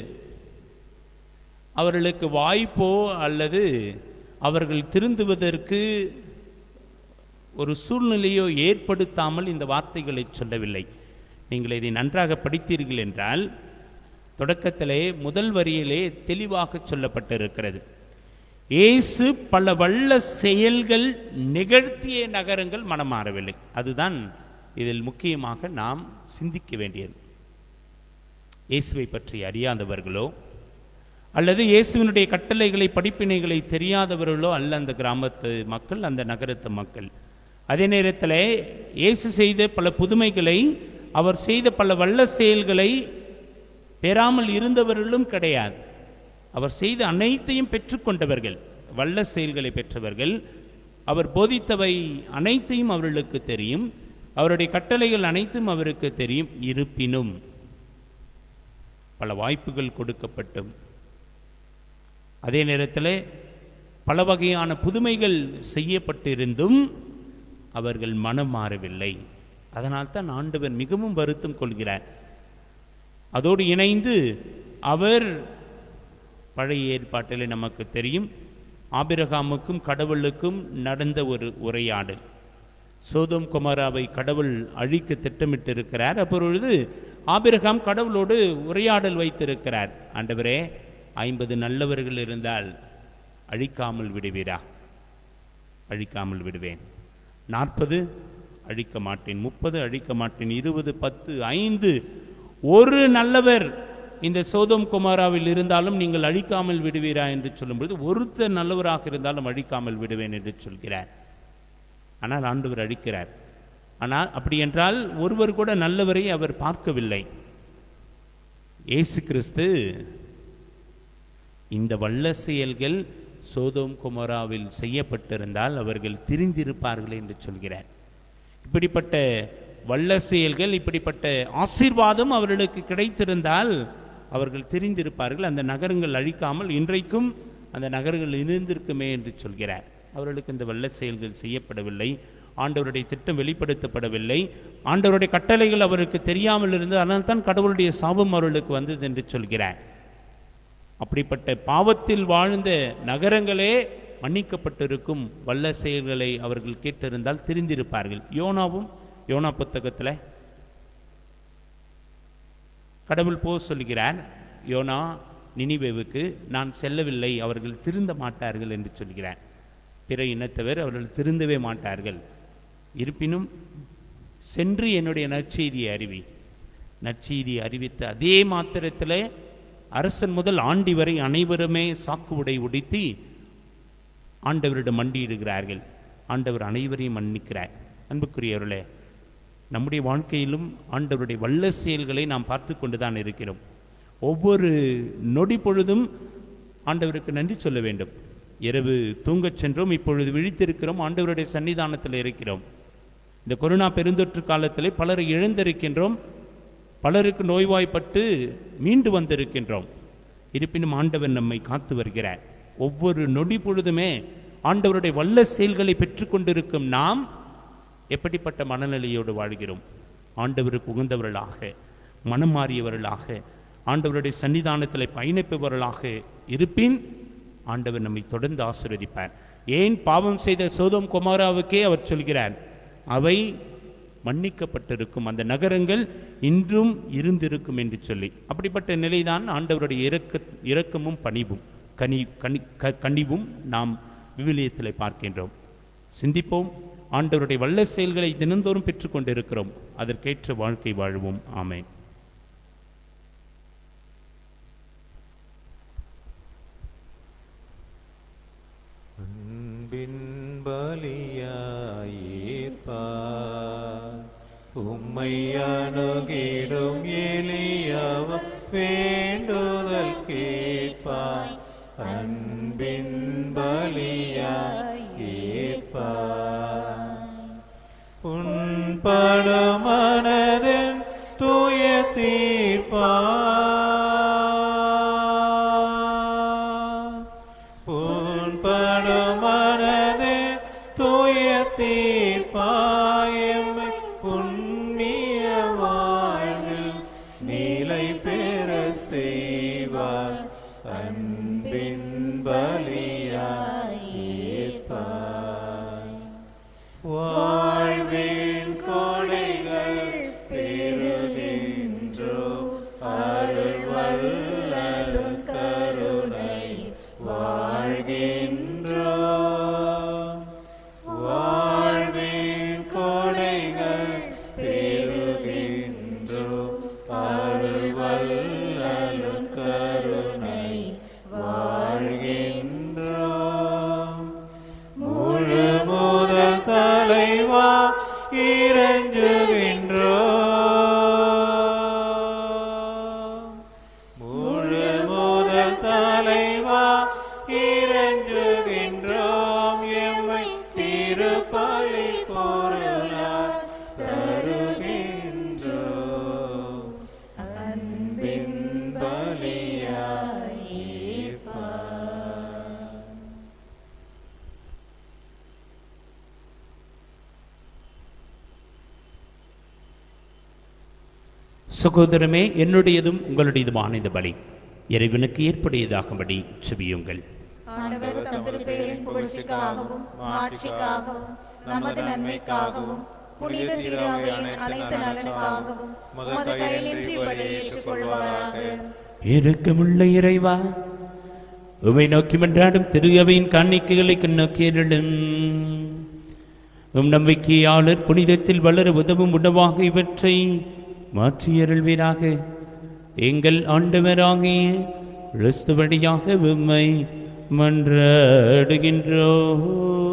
Speaker 1: அவர்களுக்கு வாய்ப்போ அல்லது அவர்கள் திருந்துவதற்கு ஒரு சூழ்நிலையோ ஏற்படுத்தாமல் இந்த வார்த்தைகளை சொல்லவில்லை நீங்கள் இதை நன்றாக படித்தீர்கள் என்றால் தொடக்கத்திலே முதல் வரியிலே தெளிவாக சொல்லப்பட்டிருக்கிறது இயேசு பல வல்ல செயல்கள் நிகழ்த்திய நகரங்கள் மனம் மாறவில்லை அதுதான் இதில் முக்கியமாக நாம் சிந்திக்க வேண்டியது இயேசுவை பற்றி அறியாதவர்களோ அல்லது இயேசுவினுடைய கட்டளைகளை படிப்பினைகளை தெரியாதவர்களோ அல்ல அந்த கிராமத்து மக்கள் அந்த நகரத்து மக்கள் அதே நேரத்தில் இயேசு செய்த பல புதுமைகளை அவர் செய்த பல வல்ல செயல்களை பெறாமல் இருந்தவர்களும் கிடையாது அவர் செய்த அனைத்தையும் பெற்றுக்கொண்டவர்கள் வல்ல செயல்களை பெற்றவர்கள் அவர் போதித்தவை அனைத்தையும் அவர்களுக்கு தெரியும் அவருடைய கட்டளைகள் அனைத்தும் அவருக்கு தெரியும் இருப்பினும் பல வாய்ப்புகள் கொடுக்கப்பட்டும் அதே நேரத்தில் பல வகையான புதுமைகள் செய்யப்பட்டிருந்தும் அவர்கள் மனம் மாறவில்லை அதனால் தான் ஆண்டவர் மிகவும் வருத்தம் கொள்கிறார் அதோடு இணைந்து அவர் பழைய ஏற்பாட்டில் நமக்கு தெரியும் ஆபிரகாமுக்கும் கடவுளுக்கும் நடந்த ஒரு உரையாடல் சோதோம் குமாராவை கடவுள் அழிக்க திட்டமிட்டிருக்கிறார் அப்பொழுது ஆபிரகாம் கடவுளோடு உரையாடல் வைத்திருக்கிறார் ஆண்டவரே ஐம்பது நல்லவர்கள் இருந்தால் அழிக்காமல் விடுவீரா அழிக்காமல் விடுவேன் நாற்பது அழிக்க மாட்டேன் முப்பது அழிக்க மாட்டேன் இருபது பத்து ஐந்து ஒரு நல்லவர் இந்த சோதோம் குமாராவில் இருந்தாலும் நீங்கள் அழிக்காமல் விடுவீரா என்று சொல்லும்பொழுது ஒருத்தர் நல்லவராக இருந்தாலும் அழிக்காமல் விடுவேன் என்று சொல்கிறார் ஆனால் ஆண்டவர் அழிக்கிறார் ஆனால் அப்படி என்றால் ஒருவர் கூட நல்லவரை அவர் பார்க்கவில்லை இயேசு கிறிஸ்து இந்த வல்ல செயல்கள் சோதோம் குமராவில் செய்யப்பட்டிருந்தால் அவர்கள் திரிந்திருப்பார்கள் என்று சொல்கிறார் இப்படிப்பட்ட வல்ல செயல்கள் இப்படிப்பட்ட ஆசீர்வாதம் அவர்களுக்கு கிடைத்திருந்தால் அவர்கள் தெரிந்திருப்பார்கள் அந்த நகரங்கள் அழிக்காமல் இன்றைக்கும் அந்த நகரங்கள் இருந்திருக்குமே என்று சொல்கிறார் அவர்களுக்கு இந்த வல்ல செயல்கள் செய்யப்படவில்லை ஆண்டவருடைய திட்டம் வெளிப்படுத்தப்படவில்லை ஆண்டவருடைய கட்டளைகள் அவருக்கு தெரியாமல் இருந்து அதனால் தான் கடவுளுடைய சாபம் அவர்களுக்கு வந்தது என்று சொல்கிறார் அப்படிப்பட்ட பாவத்தில் வாழ்ந்த நகரங்களே மன்னிக்கப்பட்டிருக்கும் வல்ல செயல்களை அவர்கள் கேட்டிருந்தால் தெரிந்திருப்பார்கள் யோனாவும் யோனா புத்தகத்தில் கடவுள் போ சொல்கிறார் யோனா நினிவேவுக்கு நான் செல்லவில்லை அவர்கள் திருந்த மாட்டார்கள் என்று சொல்கிறார் பிற இனத்தவர் அவர்கள் திருந்தவே மாட்டார்கள் இருப்பினும் சென்று என்னுடைய நற்செய்தியை அறிவி நற்செய்தியை அறிவித்த அதே மாத்திரத்தில் அரசன் முதல் ஆண்டி வரை அனைவருமே சாக்கு உடை உடுத்தி ஆண்டவரிடம் மண்டியிடுகிறார்கள் ஆண்டவர் அனைவரையும் மன்னிக்கிறார் அன்புக்குரியவர்களே நம்முடைய வாழ்க்கையிலும் ஆண்டவருடைய வல்ல செயல்களை நாம் பார்த்து கொண்டு தான் இருக்கிறோம் ஒவ்வொரு நொடி பொழுதும் ஆண்டவருக்கு நன்றி சொல்ல வேண்டும் இரவு தூங்கச் சென்றோம் இப்பொழுது விழித்திருக்கிறோம் ஆண்டவருடைய சன்னிதானத்தில் இருக்கிறோம் இந்த கொரோனா பெருந்தொற்று காலத்திலே பலரை இழந்திருக்கின்றோம் பலருக்கு நோய்வாய்ப்பட்டு மீண்டு வந்திருக்கின்றோம் இருப்பினும் ஆண்டவர் நம்மை காத்து வருகிறார் ஒவ்வொரு நொடி பொழுதுமே ஆண்டவருடைய வல்ல செயல்களை பெற்றுக்கொண்டிருக்கும் நாம் எப்படிப்பட்ட மனநிலையோடு வாழ்கிறோம் ஆண்டவருக்கு உகந்தவர்களாக மனம் மாறியவர்களாக ஆண்டவருடைய சன்னிதானத்தில் பயணிப்பவர்களாக இருப்பின் ஆண்டவர் நம்மை தொடர்ந்து ஆசீர்வதிப்பார் ஏன் பாவம் செய்த சோதோம் குமாராவுக்கே அவர் சொல்கிறார் அவை மன்னிக்கப்பட்டிருக்கும் அந்த நகரங்கள் இன்றும் இருந்திருக்கும் என்று சொல்லி அப்படிப்பட்ட நிலைதான் ஆண்டவருடைய இரக்க இரக்கமும் பணிவும் கனி கனி க கனிவும் நாம் விவிலியத்தில் பார்க்கின்றோம் சிந்திப்போம் ஆண்டவருடைய வல்ல செயல்களை தினந்தோறும் பெற்றுக்கொண்டிருக்கிறோம் அதற்கேற்ற வாழ்க்கை வாழ்வோம் ஆமென்
Speaker 3: அன்பின் பலியாயிருப்பார் உம்மை அணுகிடும் எளியவ வேண்டுதல் கேட்பாய் அன்பின் பலியாய் ஏற்பாய் உன்பட மனதின் தூய தீர்ப்பா உன்பட மனதின் தூய தீர்ப்பாயமை புண்ணிய வாழ்வில் நிலை பெற செய்வார் அன்பின் பலியாய் ஏற்பாய் வாழ்வின் கொடைகள் பெறுகின்றோ அருள் வல்லலும் கருணை வாழ்கின்றோ வாழ்வின் கொடைகள் பெறுகின்றோ அருள் வல்லலும் கருணை வாழ்கின்றோ முழு முதல் தலைவா இறங்குகின்றோ முழு முதல் தலைவா இறங்குகின்றோம் எம்மை திருப்பலி பொருளால் தருகின்றோம் அன்பின் பலியாய் ஏற்பாய்.
Speaker 1: சகோதரமே என்னுடையதும் உங்களுடையதுமான இந்த பலி இறைவனுக்கு ஏற்புடையதாகும்படி செபியுங்கள்
Speaker 2: ஆண்டவர் தம் திருப்பெயரின் புகழ்ச்சிக்காகவும் மாட்சிக்காகவும் நமது நன்மைக்காகவும் புனித திருவையின் அனைத்து நலனுக்காகவும் உமது கையிலின்றி பலி ஏற்றுக்கொள்வாராக
Speaker 1: இரக்கமுள்ள இறைவா உமை நோக்கி மன்றாடும் திரு அவையின் காணிக்கைகளை நோக்கியருளும் உம் நம்பிக்கையாளர் புனிதத்தில் வளர உதவும் உணவாக இவற்றை மாற்றியருள்வீராக எங்கள் ஆண்டவராகிய கிறிஸ்து வழியாக உம்மை மன்றாடுகின்றோம்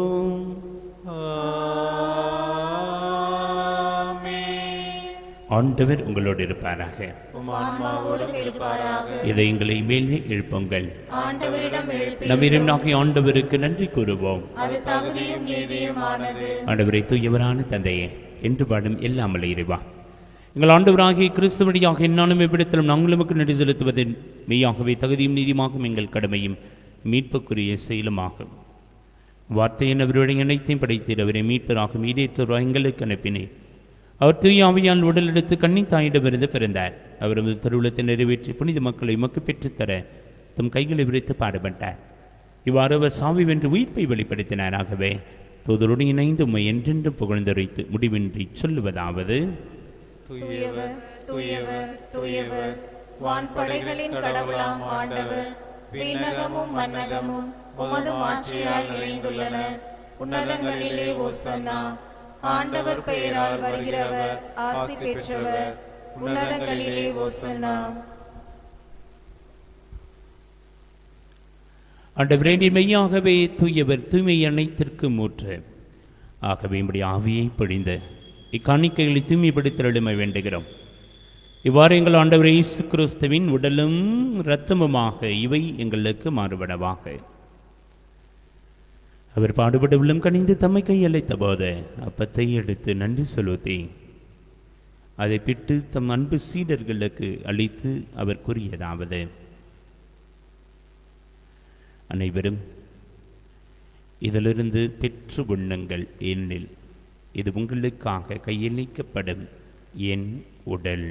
Speaker 1: ஆண்டவர் உங்களோடு இருப்பாராக
Speaker 2: ஆன்மாவோடும் இருப்பாராக
Speaker 1: இதை எங்களை மேலே எழுப்புங்கள்
Speaker 2: ஆண்டவரிடம் எழுப்பி
Speaker 1: நவீரனாகிய ஆண்டவருக்கு நன்றி கூறுவோம்
Speaker 2: அது தகுதியும் நீதியுமானது
Speaker 1: ஆண்டவரை தூயவரான தந்தையே என்று பாடும் எல்லாமல்ல இறைவா எங்கள் ஆண்டவராகிய கிறிஸ்து வழியாக என்னாலும் எவ்விடத்திலும் நாங்கள் நமக்கு நன்றி செலுத்துவதின் மெய்யாகவே தகுதியும் நீதியுமாகும் எங்கள் கடமையும் மீட்புக்குரிய செயலுமாகும் வார்த்தையின் அவருடைய அனைத்தையும் படைத்தீர் அவரை மீட்பராக மீடேற்றவராக எங்களுக்கு அனுப்பினேன் அவர் தூய ஆவியால் உடலெடுத்து கண்ணி தாயிடமிருந்து பிறந்தார் அவரது திருவுளத்தை நிறைவேற்றி புனித மக்களை உமக்கு பெற்றுத்தர தம் கைகளை விரித்து பாடுபட்டார் இவ்வாறு அவர் சாவி வென்று உயிர்ப்பை வெளிப்படுத்தினார் ஆகவே தூதருடன் இணைந்து உம்மை என்றென்றும் புகழ்ந்துரைத்து முடிவின்றி சொல்லுவதாவது
Speaker 2: தூயவர் தூயவர் தூயவர் வான்படைகளின் கடவுளாம் ஆண்டவர் விண்ணகமும் மன்னகமும் உமது மாட்சியால் நிறைந்துள்ளன உன்னதங்களிலே ஓசன்னா ஆண்டவர் பெயரால் வருகிறவர் ஆசி பெற்றவர் உன்னதங்களிலே ஓசன்னா
Speaker 1: ஆண்டவரே நீர் மெய்யாகவே தூயவர் தூய்மை அனைத்திற்கும் ஊற்று ஆகவே இப்படி ஆவியை பொழிந்த இக்காணிக்கைகளை தூய்மைப்படுத்தலுமை வேண்டுகிறோம் இவ்வாறு எங்கள் ஆண்டவர் இயேசு கிறிஸ்துவின் உடலும் இரத்தமுமாக இவை எங்களுக்கு மாறுபடவாக அவர் பாடுபட உள்ளம் கணிந்து தம்மை கையளித்த போது அப்பத்தை எடுத்து நன்றி செலுத்தி அதை பிட்டு தம் அன்பு சீடர்களுக்கு அளித்து அவர் கூறியதாவது அனைவரும் இதிலிருந்து பெற்று உண்ணுங்கள் ஏனெனில் இது உங்களுக்காக கையளிக்கப்படும் என் உடல்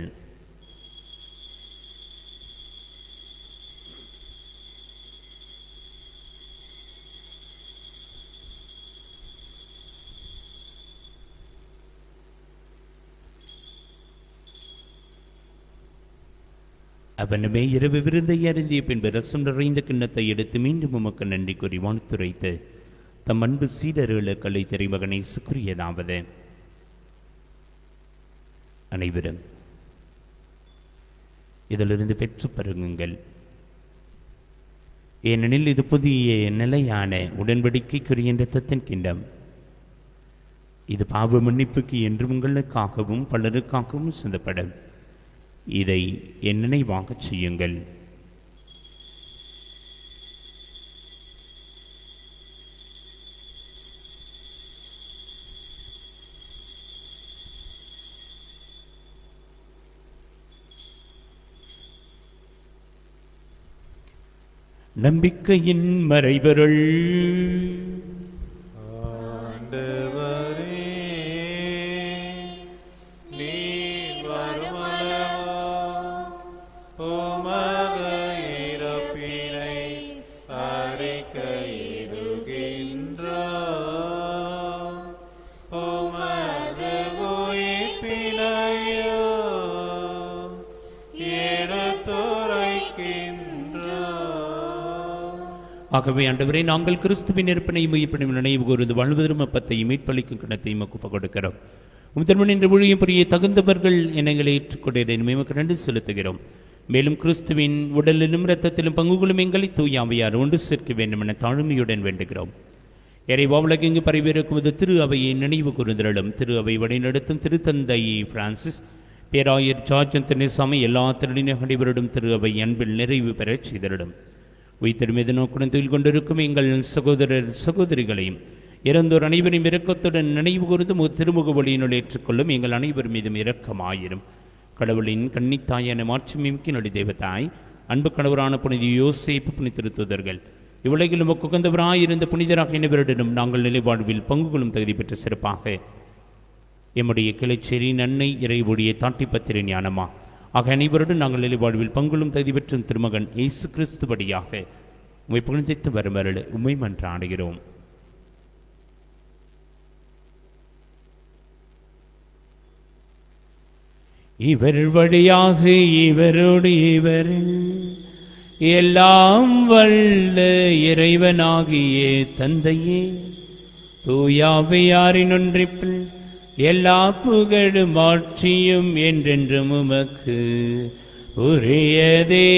Speaker 1: அவனுமே இரவு விருந்தை அருந்திய பின்பு ரசம் நிறைந்த கிண்ணத்தை எடுத்து மீண்டும் உமக்கு நன்றி கூறி வாழ்த்துரைத்து தம் அன்பு சீடர்களுக்கு அலை திரைமகனை சுக்குரியதாவது அனைவரும் இதிலிருந்து பெற்று பருங்குங்கள் ஏனெனில் இது புதிய நிலையான உடன்படிக்கைக்குரிய ரத்தத்தின் கிண்டம் இது பாவ மன்னிப்புக்கு என்று உங்களுக்காகவும் பலருக்காகவும் சிந்தப்படும் இதை என் நினைவாகச் செய்யுங்கள் நம்பிக்கையின் மறைபொருள்
Speaker 3: ஆண்டவரே நீர் வருமளவோ உமது இறப்பினை அறிக்கையிடுகின்றோம் உமது உயிர்ப்பினையோ எடுத்துரைக்கின்றோம்
Speaker 1: ஆகவே ஆண்டவரே நாங்கள் கிறிஸ்துவின் இருப்பினையும் உயிர்ப்பினையும் நினைவு கூர்ந்து வாழ்வதரும் அப்பத்தையும் மீட்பளிக்கும் கிணத்தையும் ஒப்பு கொடுக்கிறோம் உம் திருமணம் என்ற ஊழியம் புரிய தகுந்தவர்கள் எங்களை ஏற்றுக்கொண்டேன் மேமக்கு நன்றி செலுத்துகிறோம் மேலும் கிறிஸ்துவின் உடலிலும் இரத்தத்திலும் பங்குகளும் எங்களை தூயாவையார் ஒன்று சேர்க்க வேண்டும் என தாழ்மையுடன் வேண்டுகிறோம் இறைவா உலகெங்கு பரவியிருக்குவது திரு அவையை நினைவு கூர்ந்திரலும் திரு அவை வழிநடத்தும் திருத்தந்தை பிரான்சிஸ் பேராயர் ஜார்ஜ் அந்தனிசாமி எல்லா திருடின அனைவரிடம் திரு அவை அன்பில் நிறைவு பெறச் செய்திருடும் உயிர்த்தெடும் எது நோக்குடன் தொழில் கொண்டிருக்கும் எங்கள் சகோதரர் சகோதரிகளையும் இறந்தோர் அனைவரையும் இரக்கத்துடன் நினைவு கூர்ந்தும் ஒரு திருமுக வழியினுள் ஏற்றுக்கொள்ளும் எங்கள் அனைவர் மீதும் இரக்கமாயிரும் கடவுளின் கன்னித்தாயான மாட்சிமிக்க நொடி தெய்வத்தாய் அன்பு கணவரான புனித யோசேப்பு புனித திருத்துதர்கள் இவ்வுலகிலும் உகந்தவராயிருந்த புனிதராக இனவரிடனும் நாங்கள் நிலைவாழ்வில் பங்குகளும் தகுதி பெற்ற சிறப்பாக எம்முடைய கிளைச்சேரி நன்னை இறைவுடைய தாட்டிப்பத்திர ஞானமா ஆக அனைவருடன் நாங்கள் நிலைவாழ்வில் பங்குகளும் தகுதி பெற்றும் திருமகன் இயேசு கிறிஸ்துபடியாக உம்மை புனிதித்து வரும் அருள் உம்மை மன்றாடுகிறோம் இவர் வழியாக இவரோடு இவர் எல்லாம் வல்ல இறைவனாகிய தந்தையே தூயாவையாரின் ஒன்றிப்பில் எல்லா புகழும் ஆட்சியும் என்றென்றும் உமக்கு உரியதே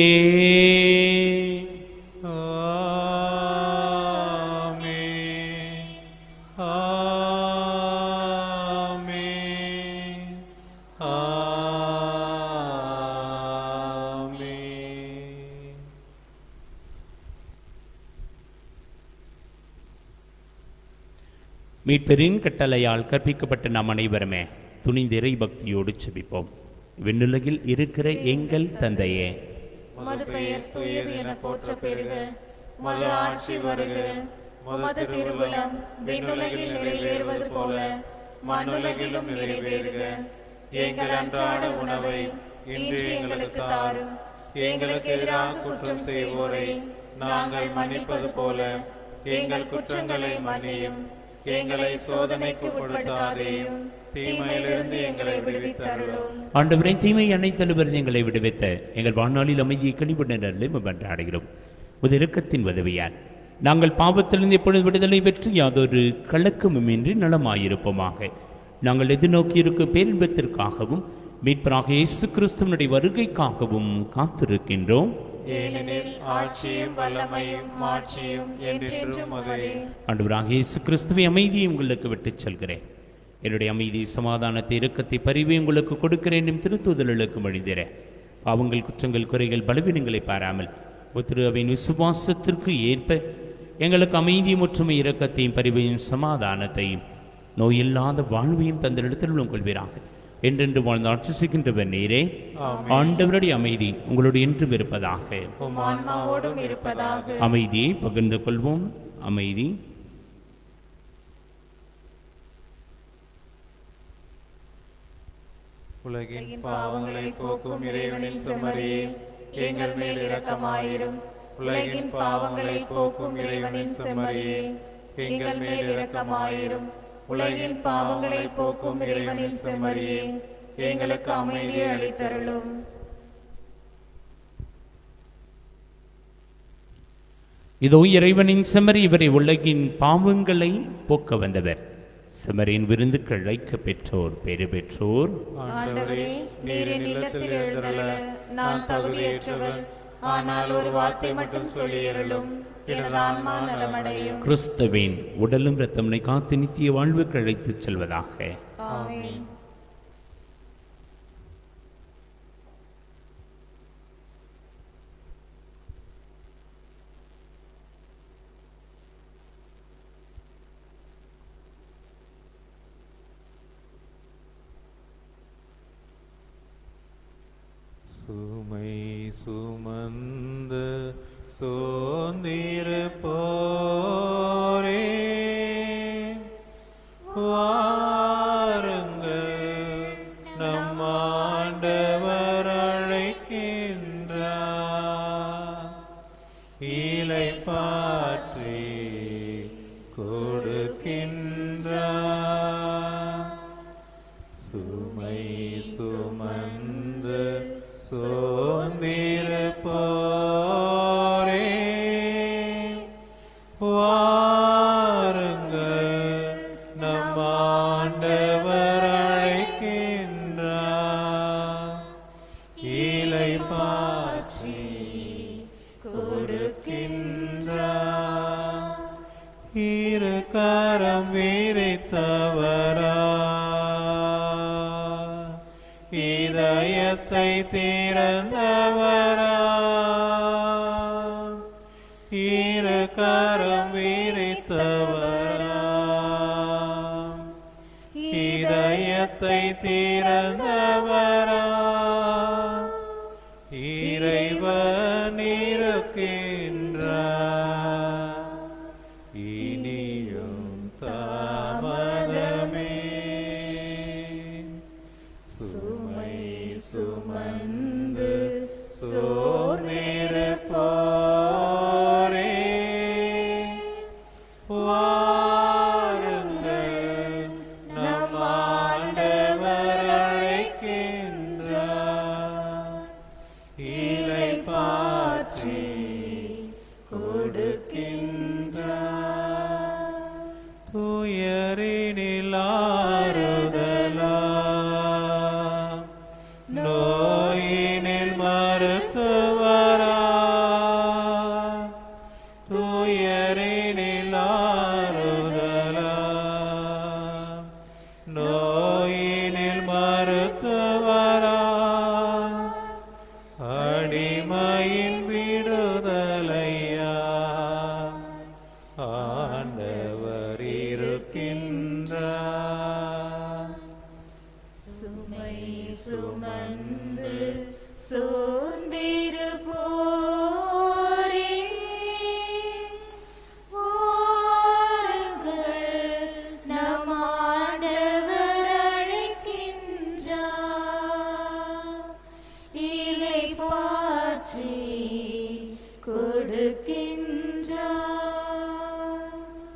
Speaker 3: ஆமென். ஆமென். ஆமென்.
Speaker 1: மீட்பெரின் கட்டளையால் கற்பிக்கப்பட்ட நாம் அனைவருமே துணிந்த இறை பக்தியோடு செபிப்போம் விண்ணுலகில் இருக்கிற எங்கள் தந்தையே
Speaker 2: உமது பெயர் தூயது என போற்ற பெருக உமது ஆட்சி வருக உமது திருவுளம் விண்ணுலகில் நிறைவேறுவது போல மண்ணுலகிலும் நிறைவேறுக எங்கள் அன்றாட உணவை இன்று எங்களுக்கு தாரும் எங்களுக்கு எதிராக குற்றம் செய்வோரை நாங்கள் மன்னிப்பது போல எங்கள் குற்றங்களை மன்னியும் எங்களை சோதனைக்கு உட்படுத்தாதேயும் தீமையிலிருந்து எங்களை விடுவித்தருளும்
Speaker 1: ஆண்டவரே தீமை அனைத்தலுவர் எங்களை விடுவித்த எங்கள் வாழ்நாளில் அமைதியை கனிவுடனே மன்றாடுகிறோம் உது இரக்கத்தின் உதவியால் நாங்கள் பாவத்திலிருந்து எப்பொழுது விடுதலை பெற்று யாதொரு கலக்கமுமின்றி நலமாயிருப்போமாக நாங்கள் எதிர்நோக்கியிருக்க பேரின்பத்திற்காகவும் மீட்பராக இயேசு கிறிஸ்துவனுடைய வருகைக்காகவும் காத்திருக்கின்றோம்
Speaker 2: ஏனெனில் ஆட்சியும் வல்லமையும் மாட்சியும் என்றென்றும் உமதே
Speaker 1: ஆண்டவராக இயேசு கிறிஸ்துவை அமைதியை உங்களுக்கு விட்டுச் செல்கிறேன் என்னுடைய அமைதி சமாதானத்தை இரக்கத்தை பரிவை உங்களுக்கு கொடுக்கிறேன் எனும் திருத்துதலுக்கு மொழிந்திர பாவங்கள் குற்றங்கள் குறைகள் பலவீனங்களை பாராமல் உத்திரவின் விசுவாசத்திற்கு ஏற்ப எங்களுக்கு அமைதியும் ஒற்றுமை இரக்கத்தையும் பரிவையும் சமாதானத்தையும் நோயில்லாத வாழ்வையும் தந்த இடத்தில் கொள்வீராக என்றென்று வாழ்ந்து ஆட்சி செய்கின்றவர் நீரே ஆண்டவருடைய அமைதி உங்களோடு என்றும் இருப்பதாக
Speaker 2: உம் ஆன்மாவோடும் இருப்பதாக
Speaker 1: அமைதியை பகிர்ந்து கொள்வோம் அமைதி
Speaker 3: உலகின்
Speaker 2: உலகின் பாவங்களை போக்கும் இறைவனின் செம்மறியே எங்கள் மேல் இரக்கமாயிரும் உலகின் பாவங்களை போக்கும் இறைவனின் செம்மறியே எங்கள் மேல் இரக்கமாயிரும் உலகின் பாவங்களை போக்கும் இறைவனின் செம்மறியே எங்களுக்கு அமைதியை அளித்தருளும்
Speaker 1: இதோ இறைவனின் செமரி இவரை உலகின் பாவங்களை போக்க வந்தவர் செமரின் விருந்துக்கள் அழைக்க பெற்றோர் பெரு பெற்றோர்
Speaker 2: ஆண்டவரே நீர் என் இல்லத்தில் எழுந்தருள நான் தகுதியற்றவள் ஆனால் ஒரு வார்த்தை மட்டும் சொல்லியருளும் எனது ஆன்மா நலமடையும்
Speaker 1: கிறிஸ்தவின் உடலும் இரத்தம்னை காத்து நித்திய வாழ்வுக்கு அழைத்துச் செல்வதாக
Speaker 2: ஆமென்
Speaker 3: சுமை சுமந்த சோர்ந்திருப்போரே வாருங்கள் நம் ஆண்டவர் அழைக்கின்றார் இலை பாற்றி கொடுக்கின்றார் சுமை சுமந்து சோர்ந்திருப்போரே வாருங்கள் நம் ஆண்டவர் அழைக்கின்றார் இலை பாற்றி கொடுக்கின்றார் இரு கரம் விரித்தவரா இதயத்தை திறந்தவரா இரு கரம் விரித்தவரா இதயத்தை திறந்தவரா இறைவன் இருக்கின்றார் இனியும் தாமதமே சுமை சுமந்து சோர்ந்திருப்போரே வாருங்கள் நம் ஆண்டவர் அழைக்கின்றார் இலை பாற்றி கொடுக்கின்றார் துயரினில் ஆறுதலா நோயினில் மருத்துவரா துயரினில் ஆறுதலா நோயினில் மருத்துவரா அடிமையின் விடுதலையா ஆண்டவர் இருக்கின்றார்
Speaker 2: சுமை சுமந்து சோர்ந்திரு போரே வாருங்கள் நம் ஆண்டவர் அழைக்கின்றார் இலை பாற்றி கொடுக்கின்றார்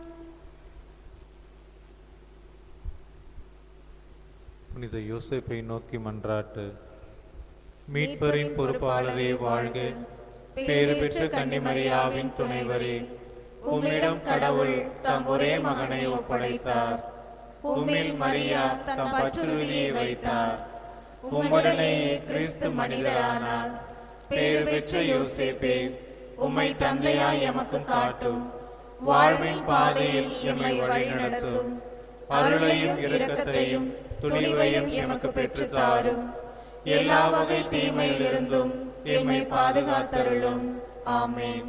Speaker 3: புனித யோசேப்பை நோக்கி மன்றாட்டு மீட்பரின் பொறுப்பாளரே வாழ்க பேறு பெற்ற கன்னிமரியாவின் துணைவரே உம்மிடம் கடவுள் தம் ஒரே மகனை ஒப்படைத்தார் உம்மில் மரியா தம் பற்றுறுதியை வைத்தார் உம்முடனேயே கிறிஸ்து மனிதரானார் பேறு பெற்ற யோசேப்பே உம்மை தந்தையாய் எமக்கு காட்டும் வாழ்வின் பாதையில் எம்மை வழிநடத்தும் அருளையும் இரக்கத்தையும் துணிவையும் எமக்கு பெற்று தாரும் எல்லா வகை தீமையிலிருந்தும் எம்மை பாதுகாத்தருளும் ஆமென்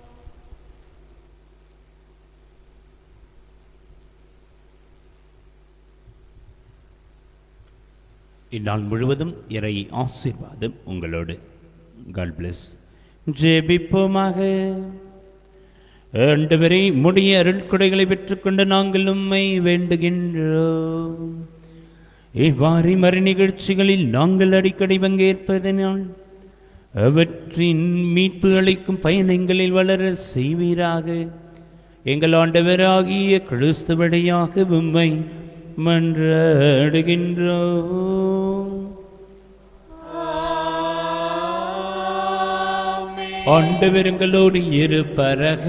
Speaker 1: இந்நாள் முழுவதும் இறை ஆசீர்வாதம் உங்களோடு காட் பிளஸ் ஜெபிப்போமாக ஆண்டவரே முடிய அருட்கொடைகளை பெற்றுக்கொண்டு நாங்கள் உம்மை வேண்டுகின்றோம் இவ்வாறு மறு நிகழ்ச்சிகளில் நாங்கள் அடிக்கடி பங்கேற்பதனால் அவற்றின் மீட்பு அளிக்கும் பயணங்களில் வளர செய்வீராக எங்கள் ஆண்டவராகிய கிறிஸ்துவடையாக உம்மை மன்றாடுகின்றோம் ஆண்டவருங்களோடு இருப்பரக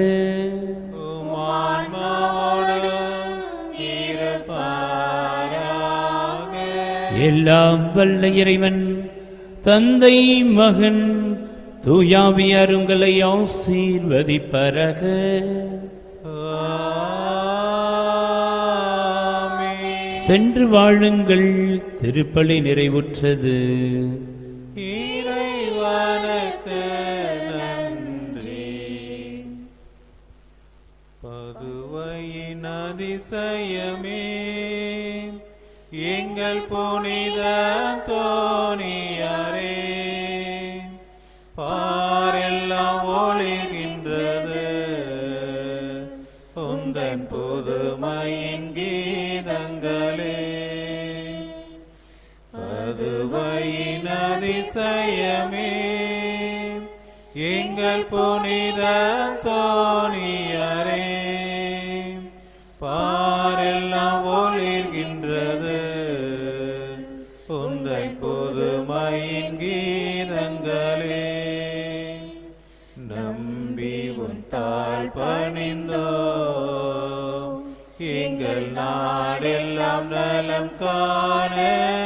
Speaker 1: எல்லாம் வல்ல இறைவன் தந்தை மகன் தூயாவியார் உங்களை ஆசீர்வதிப்பரக சென்று வாழுங்கள் திருப்பலி நிறைவுற்றது
Speaker 3: இறைவனுக்கு நன்றி பதுவையின் அதிசயமே எங்கள் புனித தோணியரே பாரெல்லாம் ஒளிகின்றது உந்தன் புதுமையின் கீதங்களே பதுவையின் அதிசயமே எங்கள் புனித தோணியரே பாரெல்லாம் ஒளிர்கின்றது உந்தன் புதுமையின் கீதங்களே நம்பி உன் தாழ் பணிந்தோ எங்கள் நாடெல்லாம் நலம் காண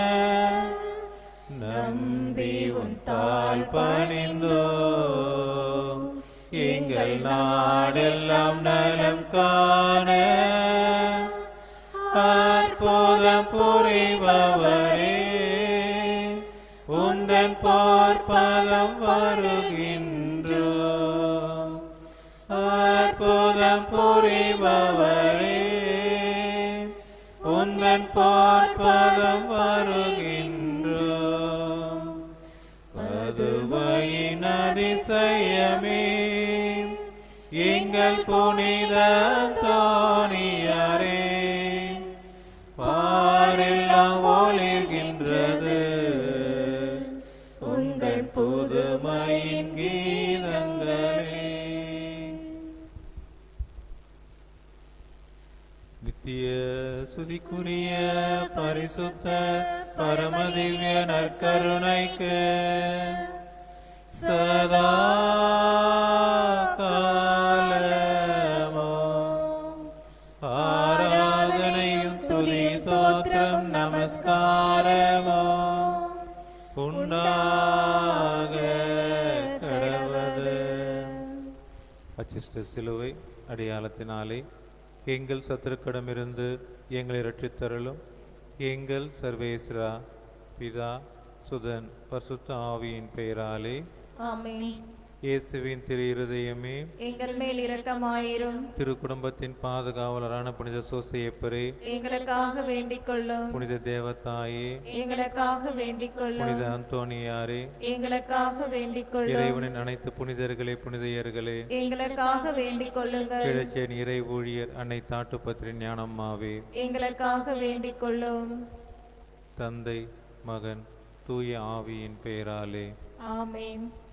Speaker 3: நம்பி உன் தாழ் பணிந்தோ எங்கள் நாடெல்லாம் நலம் காண அற்புதம் புரிபவரே உந்தன் போர்ப்பதம் வருகின்றோ அற்புதம் புரிபவரே உந்தன் போர்ப்பதம் வருகின்றோ பதுவையின் அதிசயமே எங்கள் புனித தோணியாரே பாரெல்லாம் ஒளிர்கின்றது உங்கள் புதுமையின் கீதங்களே நித்திய சுதிக்குரிய பரிசுத்த பரமதிவ்ய நற்கருணைக்கு சதா காலமோ ஆராதனையும் துதி தோற்றம் நமஸ்காரமோ உண்டாக கடவது அச்சிஷ்ட சிலுவை அடையாளத்தினாலே எங்கள் சத்துருக்கிடமிருந்து எங்களை ரட்சித்தருளும் எங்கள் சர்வேஸ்வரா பிதா சுதன் பரிசுத்த ஆவியின் பெயராலே
Speaker 2: ஆமென்
Speaker 3: இயேசுவின் திரு இருதயமே
Speaker 2: எங்கள் மேல் இரக்கமாயிரும்
Speaker 3: திரு குடும்பத்தின் பாதுகாவலரான புனித சோசையப்பரே
Speaker 2: எங்களுக்காக வேண்டிக் கொள்ளும்
Speaker 3: புனித தேவதாயே
Speaker 2: எங்களுக்காக வேண்டிக்
Speaker 3: புனித
Speaker 2: கொள்ளும்
Speaker 3: அந்தோணியாரே
Speaker 2: எங்களுக்காக வேண்டிக் கொள்ளும்
Speaker 3: இறைவனின் அனைத்து புனிதர்களே புனிதையர்களே
Speaker 2: எங்களுக்காக வேண்டிக் கொள்ளுங்கள்
Speaker 3: கிழச்சேன் இறை ஊழியர் அன்னை தாட்டுப்பத்திரி ஞானம்மாவே
Speaker 2: எங்களுக்காக வேண்டிக் கொள்ளும்
Speaker 3: தந்தை மகன் தூய ஆவியின் பெயராலே
Speaker 2: ஆமென்